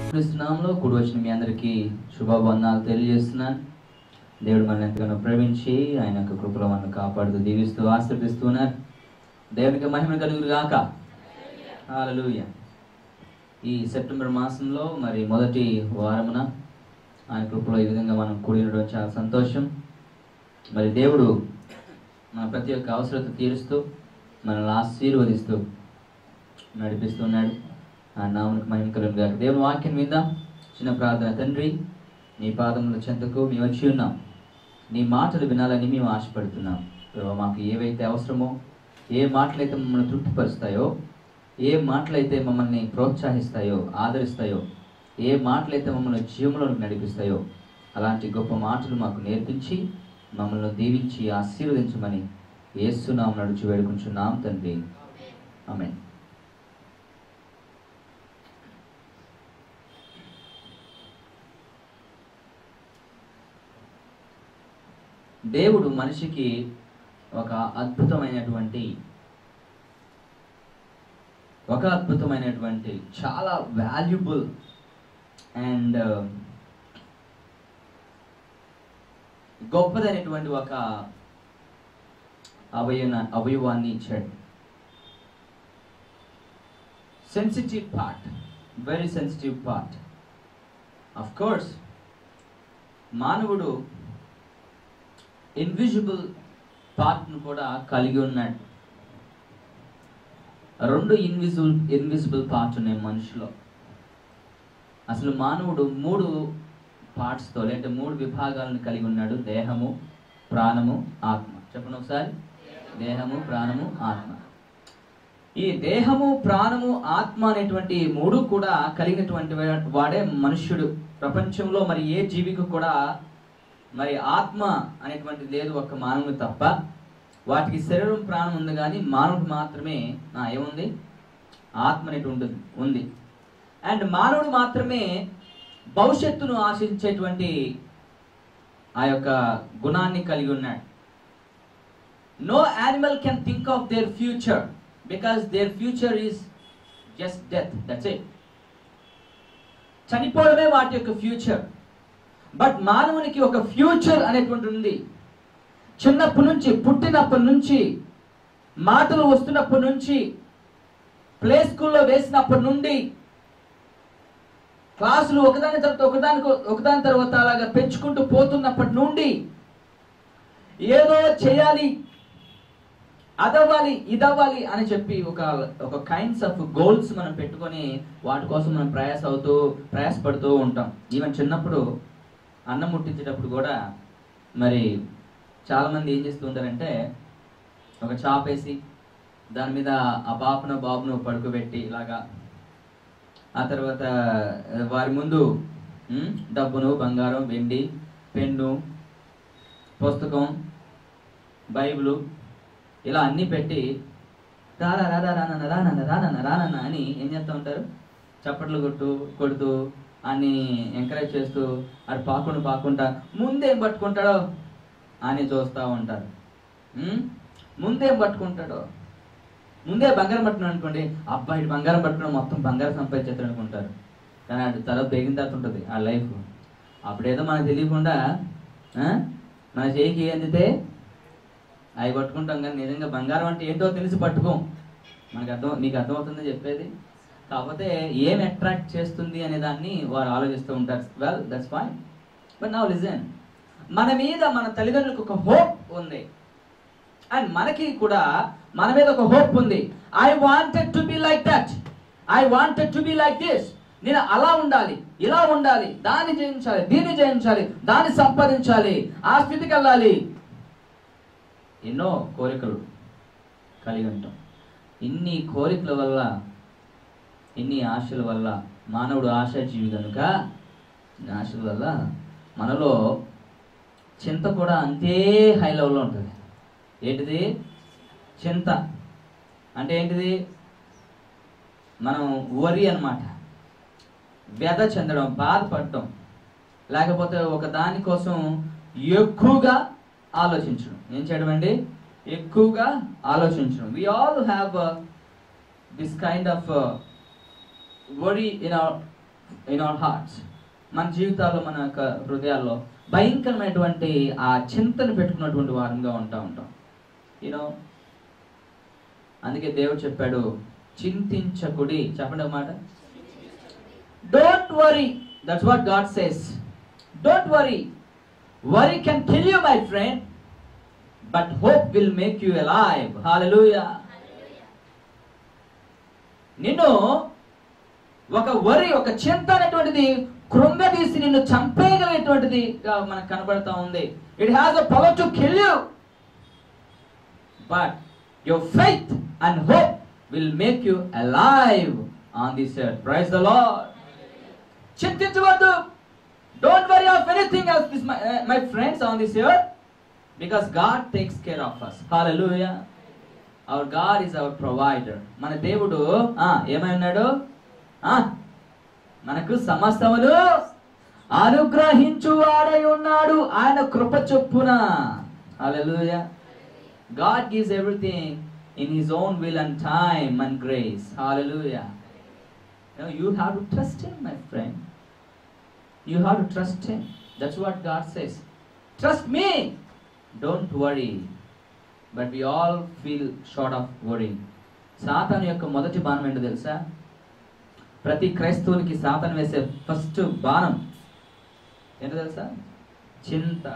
క్రీస్తునామంలో కూడి వచ్చిన మీ అందరికీ శుభవందనాలు తెలియజేస్తున్నాను దేవుడు మనల్ని ఎంతగానో ప్రేమించి ఆయన యొక్క కృపలో మనల్ని కాపాడుతూ దీవిస్తూ ఆశీర్దిస్తున్నారు దేవునికి మహిమ కలుగురు గాక హల్లెలూయా ఈ సెప్టెంబర్ మాసంలో మరి మొదటి వారమున ఆయన కృపలో ఈ విధంగా మనం కూడి ఉండడం చాలా సంతోషం మరి దేవుడు మన ప్రతి ఒక్క అవసరత తీరుస్తూ మనల్ని ఆశీర్వదిస్తూ నడిపిస్తున్నాడు ఆ నామనికి మహిమ కలుగును గాక దేవుని వాక్యం మీద చిన్న ప్రార్థన తండ్రి నీ పాదముల చెంతకు మేము వచ్చి ఉన్నాం నీ మాటలు వినాలని మేము ఆశపడుతున్నాం ప్రభావ మాకు ఏవైతే అవసరమో ఏ మాటలైతే మమ్మల్ని తృప్తిపరుస్తాయో ఏ మాటలైతే మమ్మల్ని ప్రోత్సహిస్తాయో ఆదరిస్తాయో ఏ మాటలైతే మమ్మల్ని జీవంలోకి నడిపిస్తాయో అలాంటి గొప్ప మాటలు మాకు నేర్పించి మమ్మల్ని దీవించి ఆశీర్వదించమని ఏసునాం నడుచు వేడుకుంటున్నాం తండ్రి ఆమె దేవుడు మనిషికి ఒక అద్భుతమైనటువంటి ఒక అద్భుతమైనటువంటి చాలా వాల్యుబుల్ అండ్ గొప్పదైనటువంటి ఒక అవయవ అవయవాన్ని ఇచ్చాడు sensitive part very sensitive part of course మానవుడు ఇన్విజిబుల్ పార్ట్ను కూడా కలిగి ఉన్నాడు రెండు ఇన్విజిబుల్ ఇన్విజిబుల్ పార్ట్స్ ఉన్నాయి మనిషిలో అసలు మానవుడు మూడు పార్ట్స్తో లేదంటే మూడు విభాగాలను కలిగి ఉన్నాడు దేహము ప్రాణము ఆత్మ చెప్పండి ఒకసారి దేహము ప్రాణము ఆత్మ ఈ దేహము ప్రాణము ఆత్మ అనేటువంటి మూడు కూడా కలిగినటువంటి వాడే మనుష్యుడు ప్రపంచంలో మరి ఏ జీవికి కూడా మరి ఆత్మ అనేటువంటిది లేదు ఒక మానవుడు తప్ప వాటికి శరీరం ప్రాణం ఉంది కానీ మానవుడు మాత్రమే ఆ, ఏముంది ఆత్మ అనేటువంటి ఉంది అండ్ మానవుడు మాత్రమే భవిష్యత్తును ఆశించేటువంటి ఆ యొక్క గుణాన్ని కలిగి ఉన్నాడు no animal can think of their future because their future is just death that's it చనిపోవడమే వాటి యొక్క ఫ్యూచర్ బట్ మానవునికి ఒక ఫ్యూచర్ అనేటువంటి ఉంది చిన్నప్పటి నుంచి పుట్టినప్పటి నుంచి మాటలు వస్తున్నప్పటి నుంచి ప్లే స్కూల్లో వేసినప్పటి నుండి క్లాసులు ఒకదాని తర్వాత ఒకదానికి ఒకదాని తర్వాత అలాగా పెంచుకుంటూ పోతున్నప్పటి నుండి ఏదో చేయాలి అదవ్వాలి ఇదవ్వాలి అని చెప్పి ఒక ఒక కైండ్స్ ఆఫ్ గోల్స్ మనం పెట్టుకొని వాటి కోసం మనం ప్రయాస అవుతూ ప్రయాసపడుతూ ఉంటాం ఈవెన్ చిన్నప్పుడు అన్నం ముట్టించేటప్పుడు కూడా మరి చాలామంది ఏం చేస్తూ ఉంటారంటే ఒక చాప్ వేసి దాని మీద ఆ పాపను బాబును పడుకోబెట్టి ఇలాగా ఆ తర్వాత ఆ, వారి ముందు ఉమ్, డబ్బును బంగారం వెండి పెన్ను పుస్తకం బైబిలు ఇలా అన్నీ పెట్టి రారా రారా రానన్న రానన్న రానన్న రానన్న అని ఏం చేస్తూ ఉంటారు చప్పట్లు కొట్టు కొడుతూ అని ఎంకరేజ్ చేస్తూ అది పాకుండా పాకుండా ముందేం పట్టుకుంటాడో అని చూస్తూ ఉంటారు ఉమ్? ముందేం పట్టుకుంటాడో ముందే బంగారం పట్టుకున్నాడు అనుకోండి అబ్బాయి బంగారం పట్టుకుని మొత్తం బంగారం సంపాదించేస్తాడు అనుకుంటారు కానీ అటు తర్వాత పెరిగిన తర్వాత ఉంటుంది ఆ లైఫ్ అప్పుడేదో మనకు తెలియకుండా ఆ, మన చేయికి అందితే అవి పట్టుకుంటాం కానీ నిజంగా బంగారం అంటే ఏంటో తెలిసి పట్టుకోం మనకు అర్థం నీకు అర్థమవుతుందని చెప్పేది కాకపోతే ఏం అట్రాక్ట్ చేస్తుంది అనే దాన్ని వారు ఆలోచిస్తూ ఉంటారు well that's fine but now listen మన మీద మన తల్లిదండ్రులకు ఒక హోప్ ఉంది అండ్ మనకి కూడా మన మీద ఒక హోప్ ఉంది I wanted to be like that I wanted to be like this నేను అలా ఉండాలి ఇలా ఉండాలి దాన్ని జయించాలి దీన్ని జయించాలి దాన్ని సంపాదించాలి ఆ స్థితికి వెళ్ళాలి ఎన్నో కోరికలు కలిగి ఉంటాం ఇన్ని కోరికల వల్ల ఇన్ని ఆశల వల్ల మానవుడు ఆశాజీవి కనుక ఇన్ని ఆశల వల్ల మనలో చింత కూడా అంతే హై లెవెల్లో ఉంటుంది ఏంటిది చింత అంటే ఏంటిది మనం వరి అన్నమాట వ్యధ చెందడం బాధపడటం లేకపోతే ఒక దానికోసం ఎక్కువగా ఆలోచించడం ఏం చేయడం అండి ఎక్కువగా ఆలోచించడం we all have this kind of worry in our in our hearts మన జీవితాల్లో మన యొక్క హృదయాల్లో భయంకరమైనటువంటి ఆ చింతను పెట్టుకున్నటువంటి వారంగా ఉంటా ఉంటాం యూనో అందుకే దేవుడు చెప్పాడు చింతించకుడి చెప్పండి ఒక మాట don't worry that's what God says don't worry worry can kill you my friend but hope will make you alive hallelujah నిన్ను ఒక వరి ఒక చింత అనేటువంటిది కృంగదీసి నిన్ను చంపేయగలిగేటువంటిది మనకు కనబడతా ఉంది it has a power to kill you but your faith and hope will make you alive on this earth praise the lord చింతించవద్దు don't worry of anything else this my friends on this earth because God takes care of us hallelujah our God is our provider మన దేవుడు ఆ ఏమై ఉన్నాడు ఆ మనకు సమస్తములు అనుగ్రహించువాడై ఉన్నాడు ఆయన కృప చొప్పున hallelujah God gives everything in his own will and time and grace hallelujah you have to trust him my friend you have to trust him that's what God says trust me don't worry but we all feel short of worry సాతాను యొక్క మొదటి బాణం ఏంటో తెలుసా ప్రతి క్రైస్తవునికి సాతాను వేసే first బాణం ఏంటో తెలుసా చింత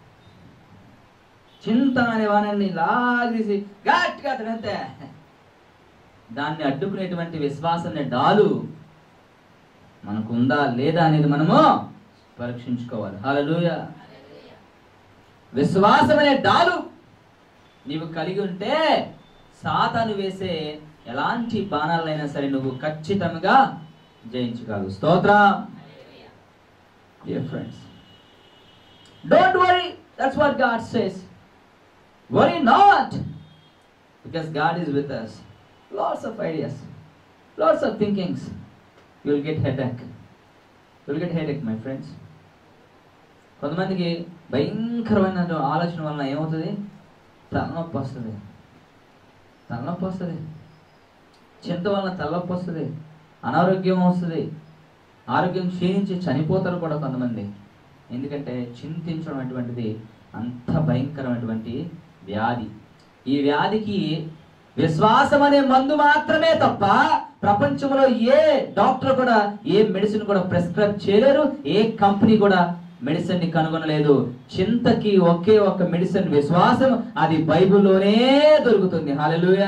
చింత అనే వాణాన్ని లాగేసి గట్టిగా తినంతే దాన్ని అడ్డుకునేటువంటి విశ్వాసం అనే డాలు మనకు ఉందా లేదా అనేది మనము పరీక్షించుకోవాలి హల్లెలూయా విశ్వాసం అనే డాలు నీవు కలిగి ఉంటే సాతాను వేసే ఎలాంటి బాణాలైనా సరే నువ్వు ఖచ్చితంగా జయించగలవు స్తోత్రం dear friends don't worry that's what God says worry not because God is with us lots of ideas lots of thinkings you will get headache will get headache my friends కొంతమందికి భయంకరమైన ఆలోచన వలన ఏమవుతుంది తలనొప్పి వస్తుంది తలనొప్పి వస్తుంది చింత వలన తలనొప్పి వస్తుంది అనారోగ్యం వస్తుంది ఆరోగ్యం క్షీణించి చనిపోతారు కూడా కొంతమంది ఎందుకంటే చింతించడం అటువంటిది అంత భయంకరమైనటువంటి వ్యాధి ఈ వ్యాధికి విశ్వాసం అనే మందు మాత్రమే తప్ప ప్రపంచంలో ఏ డాక్టర్ కూడా ఏ మెడిసిన్ కూడా ప్రిస్క్రైబ్ చేయలేరు ఏ కంపెనీ కూడా మెడిసిన్ ని కనుగొనలేదు చింతకి ఒకే ఒక మెడిసిన్ విశ్వాసం అది బైబిల్లోనే దొరుకుతుంది hallelujah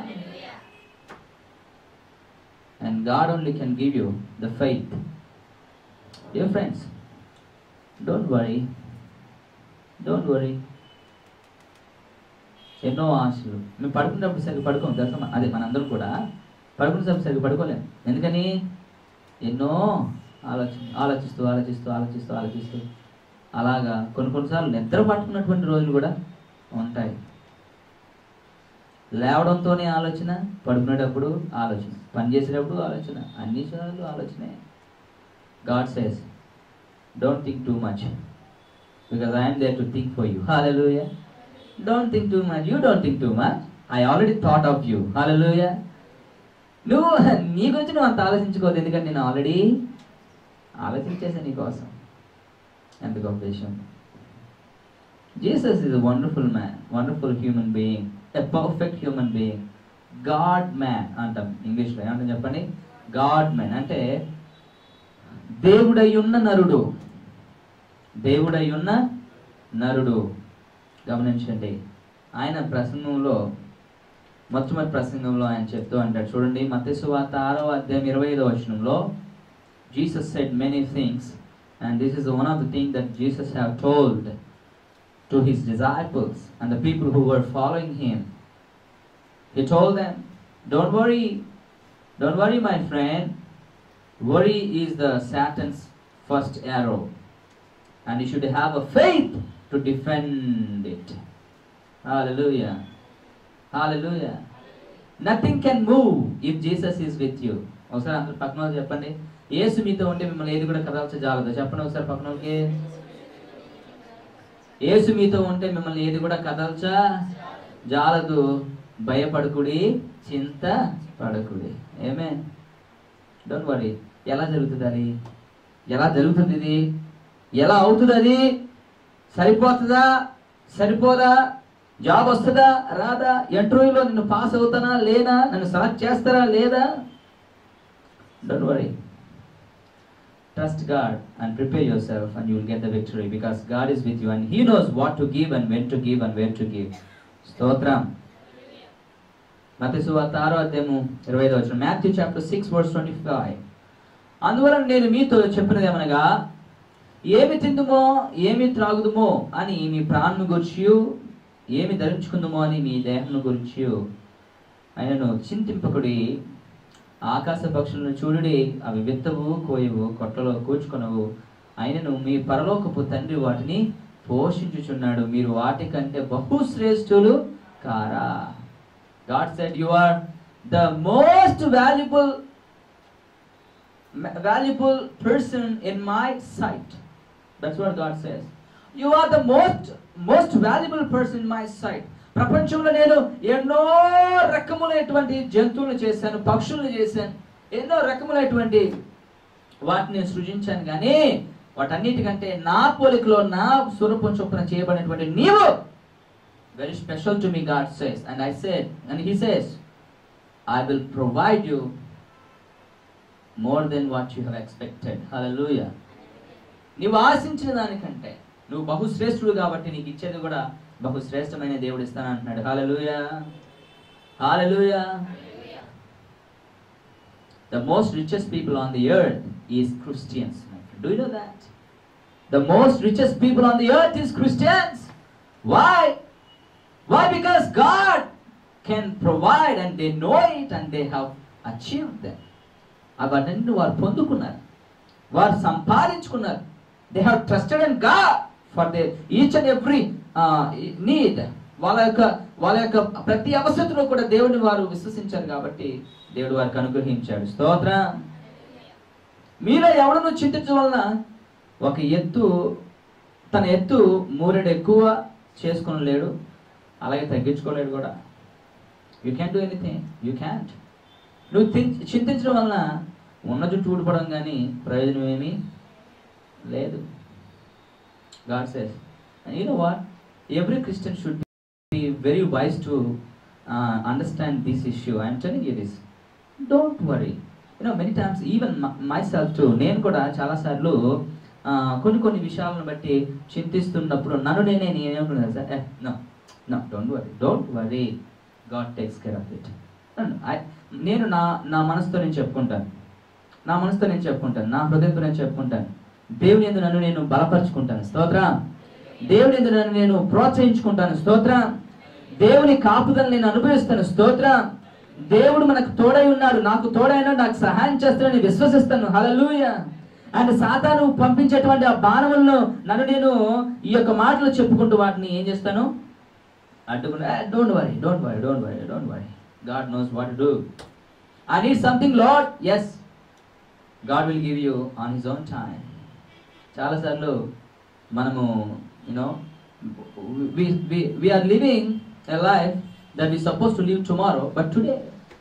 and God only can give you the faith a friends don't worry don't worry ఎన్నో ఆశలు మేము పడుకునేటప్పుడు సరిగ్గా పడుకోం తెలుసా మన- అదే మనందరం కూడా పడుకునేటప్పుడు సరిగ్గా పడుకోలేం ఎందుకని ఎన్నో ఆలోచన ఆలోచిస్తూ ఆలోచిస్తూ ఆలోచిస్తూ ఆలోచిస్తూ అలాగా కొన్ని కొన్నిసార్లు నిద్ర పట్టుకున్నటువంటి రోజులు కూడా ఉంటాయి లేవడంతోనే ఆలోచన పడుకునేటప్పుడు ఆలోచన పని చేసేటప్పుడు ఆలోచన అన్ని సార్లు ఆలోచనే God says don't think too much because I'm there to think for you hallelujah don't think too much you don't think too much I already thought of you hallelujah నువ్వు నీ గురించి నువ్వు అంత ఆలోచించుకోవద్దు ఎందుకంటే నేను ఆల్రెడీ ఆలోచించేసాను నీ కోసం ఎంత గొప్ప విషయం Jesus is a wonderful man wonderful human being a perfect human being God man అంటాం ఇంగ్లీష్లో ఏమంటాం చెప్పండి గాడ్ మ్యాన్ అంటే దేవుడై ఉన్న నరుడు దేవుడై ఉన్న నరుడు గమనించండి ఆయన ప్రసంగంలో మొట్టమొదటి ప్రసంగంలో ఆయన చెప్తూ అంటాడు చూడండి మత్స్సు వార్త ఆరో అధ్యాయం ఇరవై ఐదో వచనంలో Jesus said many things and this is one of the thing that Jesus have told to his disciples and the people who were following him He told them, Don't worry, don't worry, my friend. Worry is the Satan's first arrow, and you should have a faith to defend it. Hallelujah. Hallelujah. Nothing can move if Jesus is with you. ఒకసారి అందరు పక్కన వాళ్ళు చెప్పండి యేసు మీతో ఉంటే మిమ్మల్ని ఏది కూడా కదల్చ జాలదు చెప్పండి ఒకసారి పక్కన వాళ్ళకి యేసు మీతో ఉంటే మిమ్మల్ని ఏది కూడా కదల్చ జాలదు భయపడకుడి చింత పడకుడి ఏమే డోంట్ వరీ ఎలా జరుగుతుంది అది ఎలా జరుగుతుంది ఇది ఎలా అవుతుంది అది సరిపోతుందా సరిపోదా జాబ్ వస్తుందా రాదా ఇంటర్వ్యూలో నిన్ను పాస్ అవుతానా లేదా నన్ను సెలెక్ట్ చేస్తారా లేదా don't worry trust God and prepare your self and you will get the victory because God is with you and he knows what to give and when to give and where to give స్తోత్రం మత సువార్త ఆరో అధ్యాయము ఇరవై ఐదు వచ్చిన Matthew chapter six verse twenty five అందువలన నేను మీతో చెప్పినది ఏమనగా ఏమి తిందుమో ఏమి త్రాగుదుమో అని మీ ప్రాణము గురించి ఏమి ధరించుకుందుమో అని మీ దేహమును గురించి ఆయనను చింతింపకుడి ఆకాశ పక్షులను చూడుడి అవి విత్తవు కోయవు కొట్టలో కూర్చుకొనవు ఆయనను మీ పరలోకపు తండ్రి వాటిని పోషించుచున్నాడు మీరు వాటికంటే బహు శ్రేష్ఠులు కారా God said you are the most valuable valuable person in my sight. That's what God says. You are the most most valuable person in my sight. ప్రపంచంలో నేను ఎన్నో రకములైనటువంటి జంతువులు చేశాను పక్షులను చేశాను ఎన్నో రకములైనటువంటి వాటిని సృజించాను కానీ వాటన్నిటికంటే నా పోలికలో నా స్వరూపం చొప్పున చేయబడినటువంటి నీవు very special to me God says and I said and he says I will provide you more then what you have expected hallelujah నీవు ఆశించిన దానికంటే నువ్వు బహుశ్రేష్ఠుడు కాబట్టి నీకు ఇచ్చేది కూడా బహుశ్రేష్టమైన దేవుడు ఇస్తాను అంటున్నాడు హల్లెలూయా హల్లెలూయా The most richest people on the earth is Christians. Do you know that? The most richest people on the earth is Christians. Why? Why? Because God can provide and they know it and they have achieved them. అవన్నీ వారు పొందుకున్నారు వారు సంపాదించుకున్నారు they have trusted and God for they each and every need వాళ్ళ యొక్క వాళ్ళ యొక్క ప్రతి అవసరతలో కూడా దేవుని వారు విశ్వసించారు కాబట్టి దేవుడు వారికి అనుగ్రహించాడు స్తోత్ర మీలో ఎవడను చింతించవలన ఒక ఎత్తు తన ఎత్తు మూరెడు ఎక్కువ చేసుకుని లేడు అలాగే తగ్గించుకోలేడు కూడా you can do anything you can't నువ్వు తిన్- చింతించడం వలన ఉన్న జుట్టు ఊడిపడం కానీ ప్రయోజనం ఏమీ లేదు God says you know what every Christian should be very wise to understand this issue I'm telling you this don't worry you know many times even my self to నేను కూడా చాలాసార్లు ఆ, కొన్ని కొన్ని విషయాలను బట్టి చింతిస్తున్నప్పుడు నన్ను నేనే నేనేమనుకున్నాను sir a no no don't worry don't worry God takes care of it నేను నా నా మనసుతో నేను చెప్పుకుంటాను నా మనసుతో నేను చెప్పుకుంటాను నా హృదయంతో నేను చెప్పుకుంటాను దేవుని ఎందు నన్ను నేను బలపరుచుకుంటాను స్తోత్ర దేవుని ఎందు నన్ను నేను ప్రోత్సహించుకుంటాను స్తోత్ర దేవుని కాపుదలను నేను అనుభవిస్తాను స్తోత్ర దేవుడు మనకు తోడై ఉన్నాడు నాకు తోడైనా నాకు సహాయం చేస్తాడని విశ్వసిస్తాను హల్లెలూయా అండ్ సాతాను పంపించేటువంటి ఆ బాణములను నన్ను నేను ఈ యొక్క మాటలు చెప్పుకుంటూ వాటిని ఏం చేస్తాను అడ్డుకుంటా don't worry don't worry don't worry don't worry God knows what to do I need something lord yes God will give you on his own time చాలాసార్లు మనము you know we're living a life that we suppose to live tomorrow but today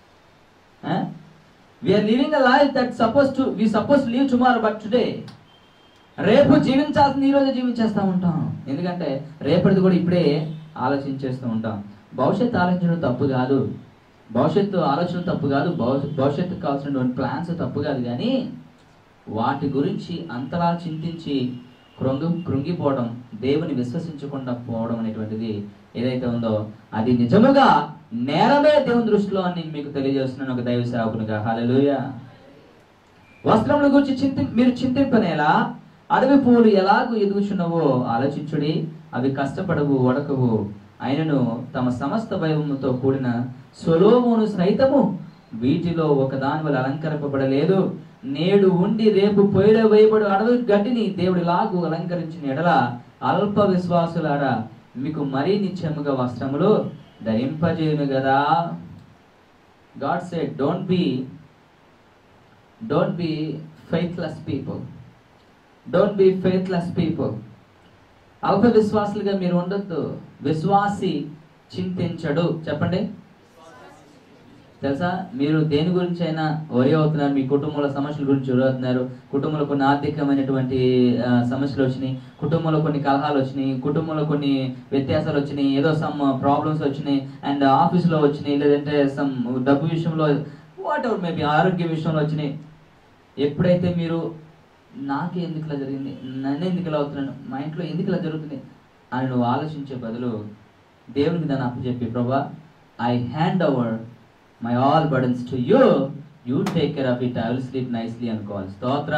we're living a life that suppose to we suppose to live tomorrow but today రేపు జీవించాల్సింది ఈ రోజు జీవించేస్తూ ఉంటాం ఎందుకంటే రేపటిది కూడా ఇప్పుడే ఆలోచించేస్తూ ఉంటాం భవిష్యత్తు ఆలోచించడం తప్పు కాదు భవిష్యత్తు ఆలోచన తప్పు కాదు భవిష్య- భవిష్యత్తుకు కావాల్సినటువంటి ప్లాన్స్ తప్పు కాదు కానీ వాటి గురించి అంతలా చింతించి కృంగి కృంగిపోవడం దేవుని విశ్వసించకుండా పోవడం అనేటువంటిది ఏదైతే ఉందో అది నిజముగా నేరమే దేవుని దృష్టిలో అని నేను మీకు తెలియజేస్తున్నాను ఒక దైవ సేవకునిగా హల్లెలూయా వస్త్రముల గురించి చింతి మీరు చింతింపనేలా అడవి పువ్వులు ఎలాగూ ఎదుగుచున్నవో ఆలోచించుడి అవి కష్టపడవు వడకవు అయినను తమ సమస్త వైభవముతో కూడిన సొలోమోను సైతము వీటిలో ఒకదాని వల్ల అలంకరింపబడలేదు నేడు ఉండి రేపు పొయ్యిలో వేయబడు అడవి గడ్డిని దేవుడిలాగు అలంకరించిన ఎడల అల్ప విశ్వాసులారా మీకు మరీ నిత్యముగా వస్త్రములు ధరింపజేయును కదా God said don't be don't be faithless people don't be faithless people అల్ప విశ్వాసులుగా మీరు ఉండొద్దు విశ్వాసి చింతించడు చెప్పండి తెలుసా మీరు దేని గురించి అయినా వరి అవుతున్నారు మీ కుటుంబంలో సమస్యల గురించి వరి అవుతున్నారు కుటుంబంలో కొన్ని ఆర్థికమైనటువంటి ఆ, సమస్యలు వచ్చినాయి కుటుంబంలో కొన్ని కలహాలు వచ్చినాయి కుటుంబంలో కొన్ని వ్యత్యాసాలు వచ్చినాయి ఏదో సమ్ ప్రాబ్లమ్స్ వచ్చినాయి అండ్ ఆఫీస్లో వచ్చినాయి లేదంటే సమ్ డబ్బు విషయంలో వాట్ ఎవర్ మేబీ ఆరోగ్య విషయంలో వచ్చినాయి ఎప్పుడైతే మీరు నాకే ఎందుకు ఇలా జరిగింది నన్ను ఎందుకు ఇలా అవుతున్నాను మా ఇంట్లో ఎందుకు ఇలా జరుగుతుంది అని నువ్వు ఆలోచించే బదులు దేవునికి దాన్ని అప్పచెప్పి ప్రభా I hand over my all burdens to you you take care of it I will sleep nicely అనుకోవాలి స్తోత్ర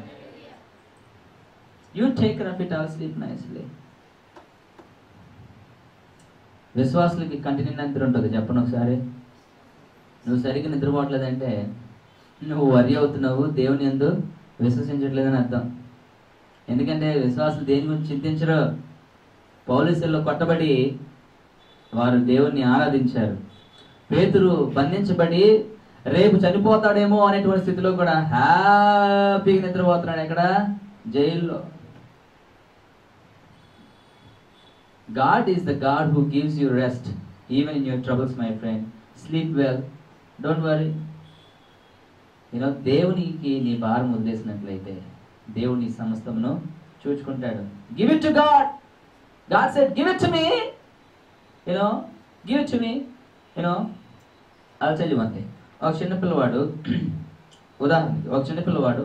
you take care of it I will sleep nicely విశ్వాసులకి కంటి నిండా నిద్ర ఉంటుంది చెప్పను ఒకసారి నువ్వు సరిగ్గా నిద్రపోవట్లేదంటే నువ్వు వరి అవుతున్నావు దేవుని ఎందు విశ్వసించట్లేదని అర్థం ఎందుకంటే విశ్వాసులు దేని గురించి చింతించరు పౌలిసుల్లో కొట్టబడి వారు దేవుణ్ణి ఆరాధించారు పేతురు బంధించబడి రేపు చనిపోతాడేమో అనేటువంటి స్థితిలో కూడా హ్యాపీగా నిద్రపోతున్నాడు ఎక్కడ జైల్లో God is the God who gives you rest even in your troubles my friend sleep well don't worry you know దేవునికి నీ భారం వదిలేసినట్లయితే దేవుడు నీ సమస్తమును చూచుకుంటాడు give it to God God said give it to me you know give it to me you know అది చెల్లి అంతే ఒక చిన్నపిల్లవాడు ఉదాహరణకి ఒక చిన్నపిల్లవాడు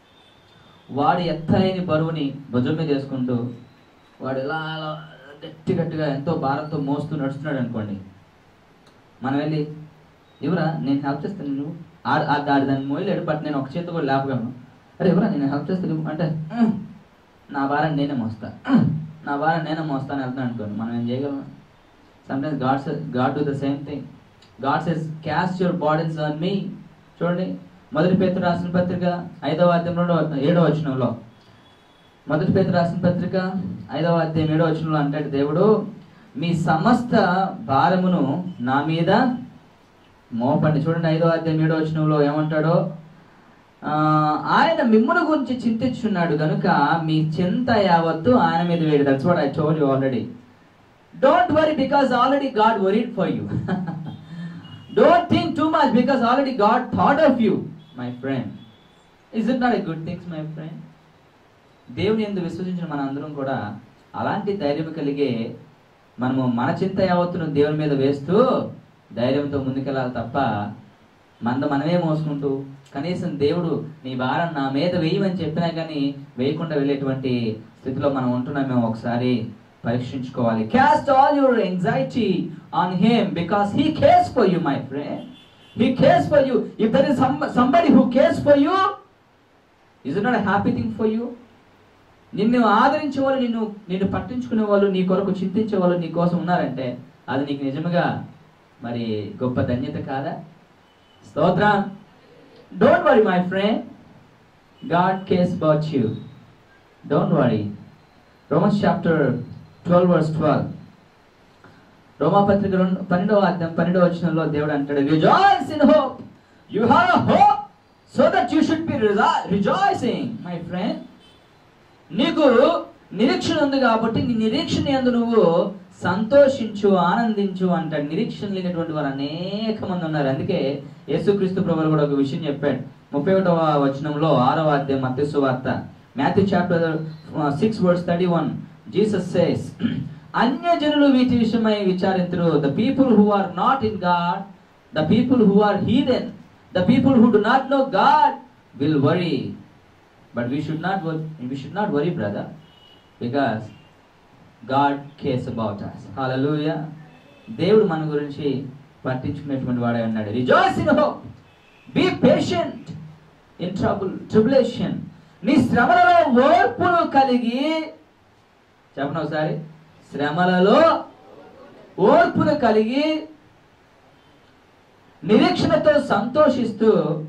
వాడి ఎత్తైన బరువుని భుజం మీద వేసుకుంటూ వాడు ఇలా అలా గట్టి గట్టిగా ఎంతో భారంతో మోస్తూ నడుస్తున్నాడు అనుకోండి మనం వెళ్ళి ఎవరా నేను హెల్ప్ చేస్తాను నువ్వు ఆడ ఆ- ఆడు దాన్ని మోయలేడు బట్ నేను ఒక చేతి కూడా లేపగలను అరే ఎవరా నేను హెల్ప్ చేస్తాను నువ్వు అంటే "ఉమ్, నా భారం నేనే మోస్తా ఉమ్, నా భారం నేనే మోస్తాను వెళ్తాను అనుకోండి మనం ఏం చేయగలం sometimes God God do the same thing God says cast your bodies on me చూడండి మొదటి పేతురు రాసిన పత్రిక ఐదవ అధ్యాయం రెండవ ఏడవ వచనంలో మొదటి పేతురు రాసిన పత్రిక ఐదవ అధ్యాయం ఏడవ వచనంలో అంటాడు దేవుడు మీ సమస్త భారమును నా మీద మోపండి చూడండి ఐదో అధ్యాయం ఏడో వచనంలో ఏమంటాడో ఆ, ఆయన మిమ్మును గురించి చింతించున్నాడు కనుక మీ చింత యావత్తు ఆయన మీద వేడి that's what I told you already don't worry because already God worried for you don't think too much because already God thought of you my friend is it not a good things my friend దేవుని ఎందు విశ్వసించిన మన అందరం కూడా అలాంటి ధైర్యం కలిగే మనము మన చింత యావత్తును దేవుని మీద వేస్తూ ధైర్యంతో ముందుకెళ్ళాలి తప్ప మంద మనమే మోసుకుంటూ కనీసం దేవుడు నీ భారం నా మీద వేయమని చెప్పినా కానీ వేయకుండా వెళ్ళేటువంటి స్థితిలో మనం ఉంటున్నామేమో ఒకసారి పరీక్షించుకోవాలి cast all your anxiety on him because he cares for you my friend he cares for you if there is somebody who cares for you is it not happy thing for you నిన్ను ఆదరించే వాళ్ళు నిన్ను నిన్ను పట్టించుకునే వాళ్ళు నీ కొరకు చింతించే వాళ్ళు నీ కోసం ఉన్నారంటే అది నీకు నిజముగా మరి గొప్ప ధన్యత కాదా స్తోత్ర don't worry my friend God cares about you don't worry Romans chapter twelve verse twelve రోమా పత్రిక రెండు పన్నెండవ అధ్యాయం పన్నెండవ వచనంలో దేవుడు అంటాడు rejoice in hope you have hope so that you should be rejoicing my friend నీకు నిరీక్షణ ఉంది కాబట్టి నీ నిరీక్షణ ఎందు నువ్వు సంతోషించు ఆనందించు అంటాడు నిరీక్షణ లేనటువంటి వారు అనేక మంది ఉన్నారు అందుకే యేసుక్రీస్తు ప్రభువు కూడా ఒక విషయం చెప్పాడు ముప్పై ఒకటవ వచనంలో ఆరవ అధ్యాయం మత్స్సు వార్త Matthew chapter six words thirty one Jesus says అన్యజనులు వీటి విషయమై విచారించరు the people who are not in God the people who are heathen the people who do not know God will worry But we should not wor- we should not worry, brother, because God cares about us. Hallelujah. దేవుడు మన గురించి పట్టించుకునేటువంటి వాడే ఉన్నాడు rejoice in hope be patient in trouble tribulation నీ శ్రమలలో ఓర్పును కలిగి చెప్పను ఒకసారి శ్రమలలో ఓర్పును కలిగి నిరీక్షణతో సంతోషిస్తూ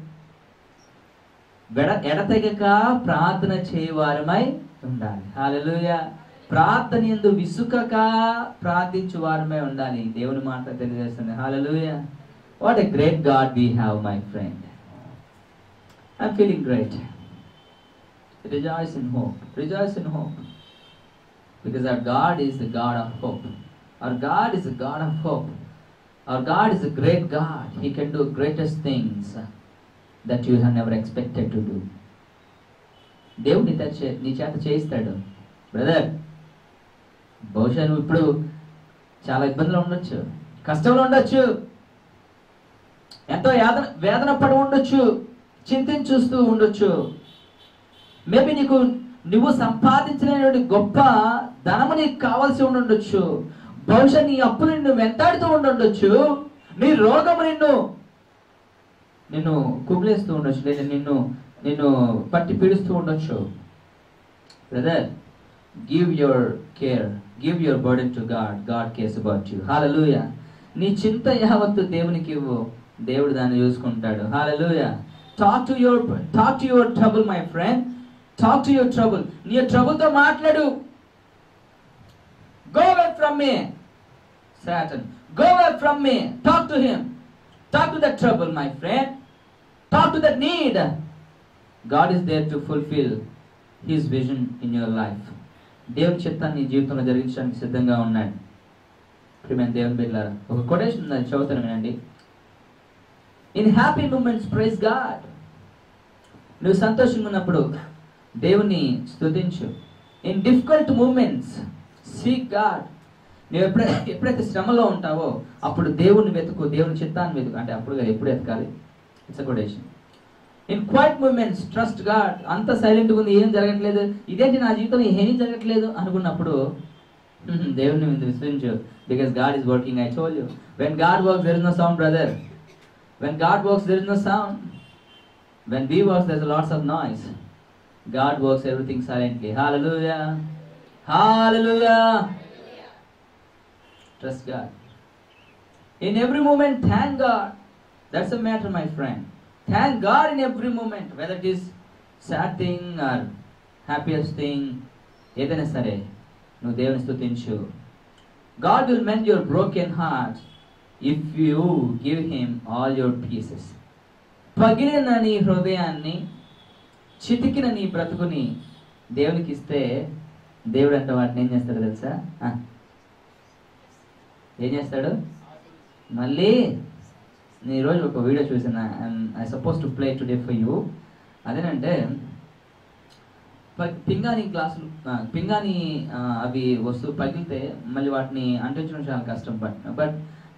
వెడ ఎడతెగక ప్రార్థన చేయవారమై ఉండాలి హాలెలూయా ప్రార్థన ఎందు విసుకక ప్రార్థించు వారమై ఉండాలి దేవుని మాట తెలియజేస్తుంది hallelujah what a great God we have my friend I'm feeling great rejoice in hope rejoice in hope because our God is the God of hope. Our God is the God of hope. Our God is a great God. He can do greatest things that you have never expected to do. దేవుడు నీ చే- నీ చేత చేయిస్తాడు brother బహుశా నువ్వు ఇప్పుడు చాలా ఇబ్బందులు ఉండొచ్చు కష్టంలో ఉండొచ్చు ఎంతో యాదన వేదన పడి ఉండొచ్చు చింతించి చూస్తూ ఉండొచ్చు మేబీ నీకు నువ్వు సంపాదించినటువంటి గొప్ప ధనము నీకు కావాల్సి ఉండొచ్చు బహుశా నీ అప్పులు నిన్ను వెంటాడుతూ ఉండొచ్చు నీ రోగము నిన్ను నిన్ను కుమిలేస్తూ ఉండొచ్చు లేదా నిన్ను నిన్ను పట్టి పీడిస్తూ ఉండొచ్చు brother give your care give your burden to God God cares about you hallelujah నీ చింత యావత్తు దేవునికి ఇవ్వు దేవుడు దాన్ని చూసుకుంటాడు hallelujah talk to your talk to your trouble my friend talk to your trouble నీ ట్రబుల్తో మాట్లాడు go away from me Satan go away from me talk to him talk to that trouble my friend talk to that need God is there to fulfil his vision in your life దేవుని చిత్తాన్ని నీ జీవితంలో జరిగించడానికి సిద్ధంగా ఉన్నాడు ప్రియమైన దేవుని బిడ్డలారా ఒక కొటేషన్ ఉంది అది చదువుతాను వినండి in happy moments praise God నువ్వు సంతోషంగా ఉన్నప్పుడు దేవుని స్తుతించు in difficult moments seek God నువ్వు ఎప్పుడైతే ఎప్పుడైతే శ్రమలో ఉంటావో అప్పుడు దేవుని వెతుకు దేవుని చిత్తాన్ని వెతుకు అంటే అప్పుడు కాదు, ఎప్పుడు ఎతకాలి it's quotation in quiet moments trust God అంత సైలెంట్గా ఉంది ఏం జరగట్లేదు ఇదేంటి నా జీవితంలో ఏం జరగట్లేదు అనుకున్నప్పుడు "హ్మ్, దేవుని మీద విశ్వసించు because God is working I told you when God works there is no sound brother when God works there is no sound when we works there is lots of noise God works everything silently hallelujah hallelujah trust God in every moment thank God that's a matter my friend thank God in every moment whether it is sad thing or happiest thing ఏదైనా సరే నువ్వు దేవుని స్తుతించు God will mend your broken heart if you give him all your pieces పగిలిన నీ హృదయాన్ని చితికిన నీ బ్రతుకుని దేవునికి ఇస్తే దేవుడు అంటే వాటిని ఏం చేస్తాడు తెలుసా ఆ. ఏం చేస్తాడు మళ్ళీ నేను ఈరోజు ఒక వీడియో చూసిన I suppose to play today for you అదేనంటే ప- పింగాణి గ్లాసులు ఆ, పింగాణి ఆ, అవి వస్తువు పగిలితే మళ్ళీ వాటిని అంటించడం చాలా కష్టం బట్ బట్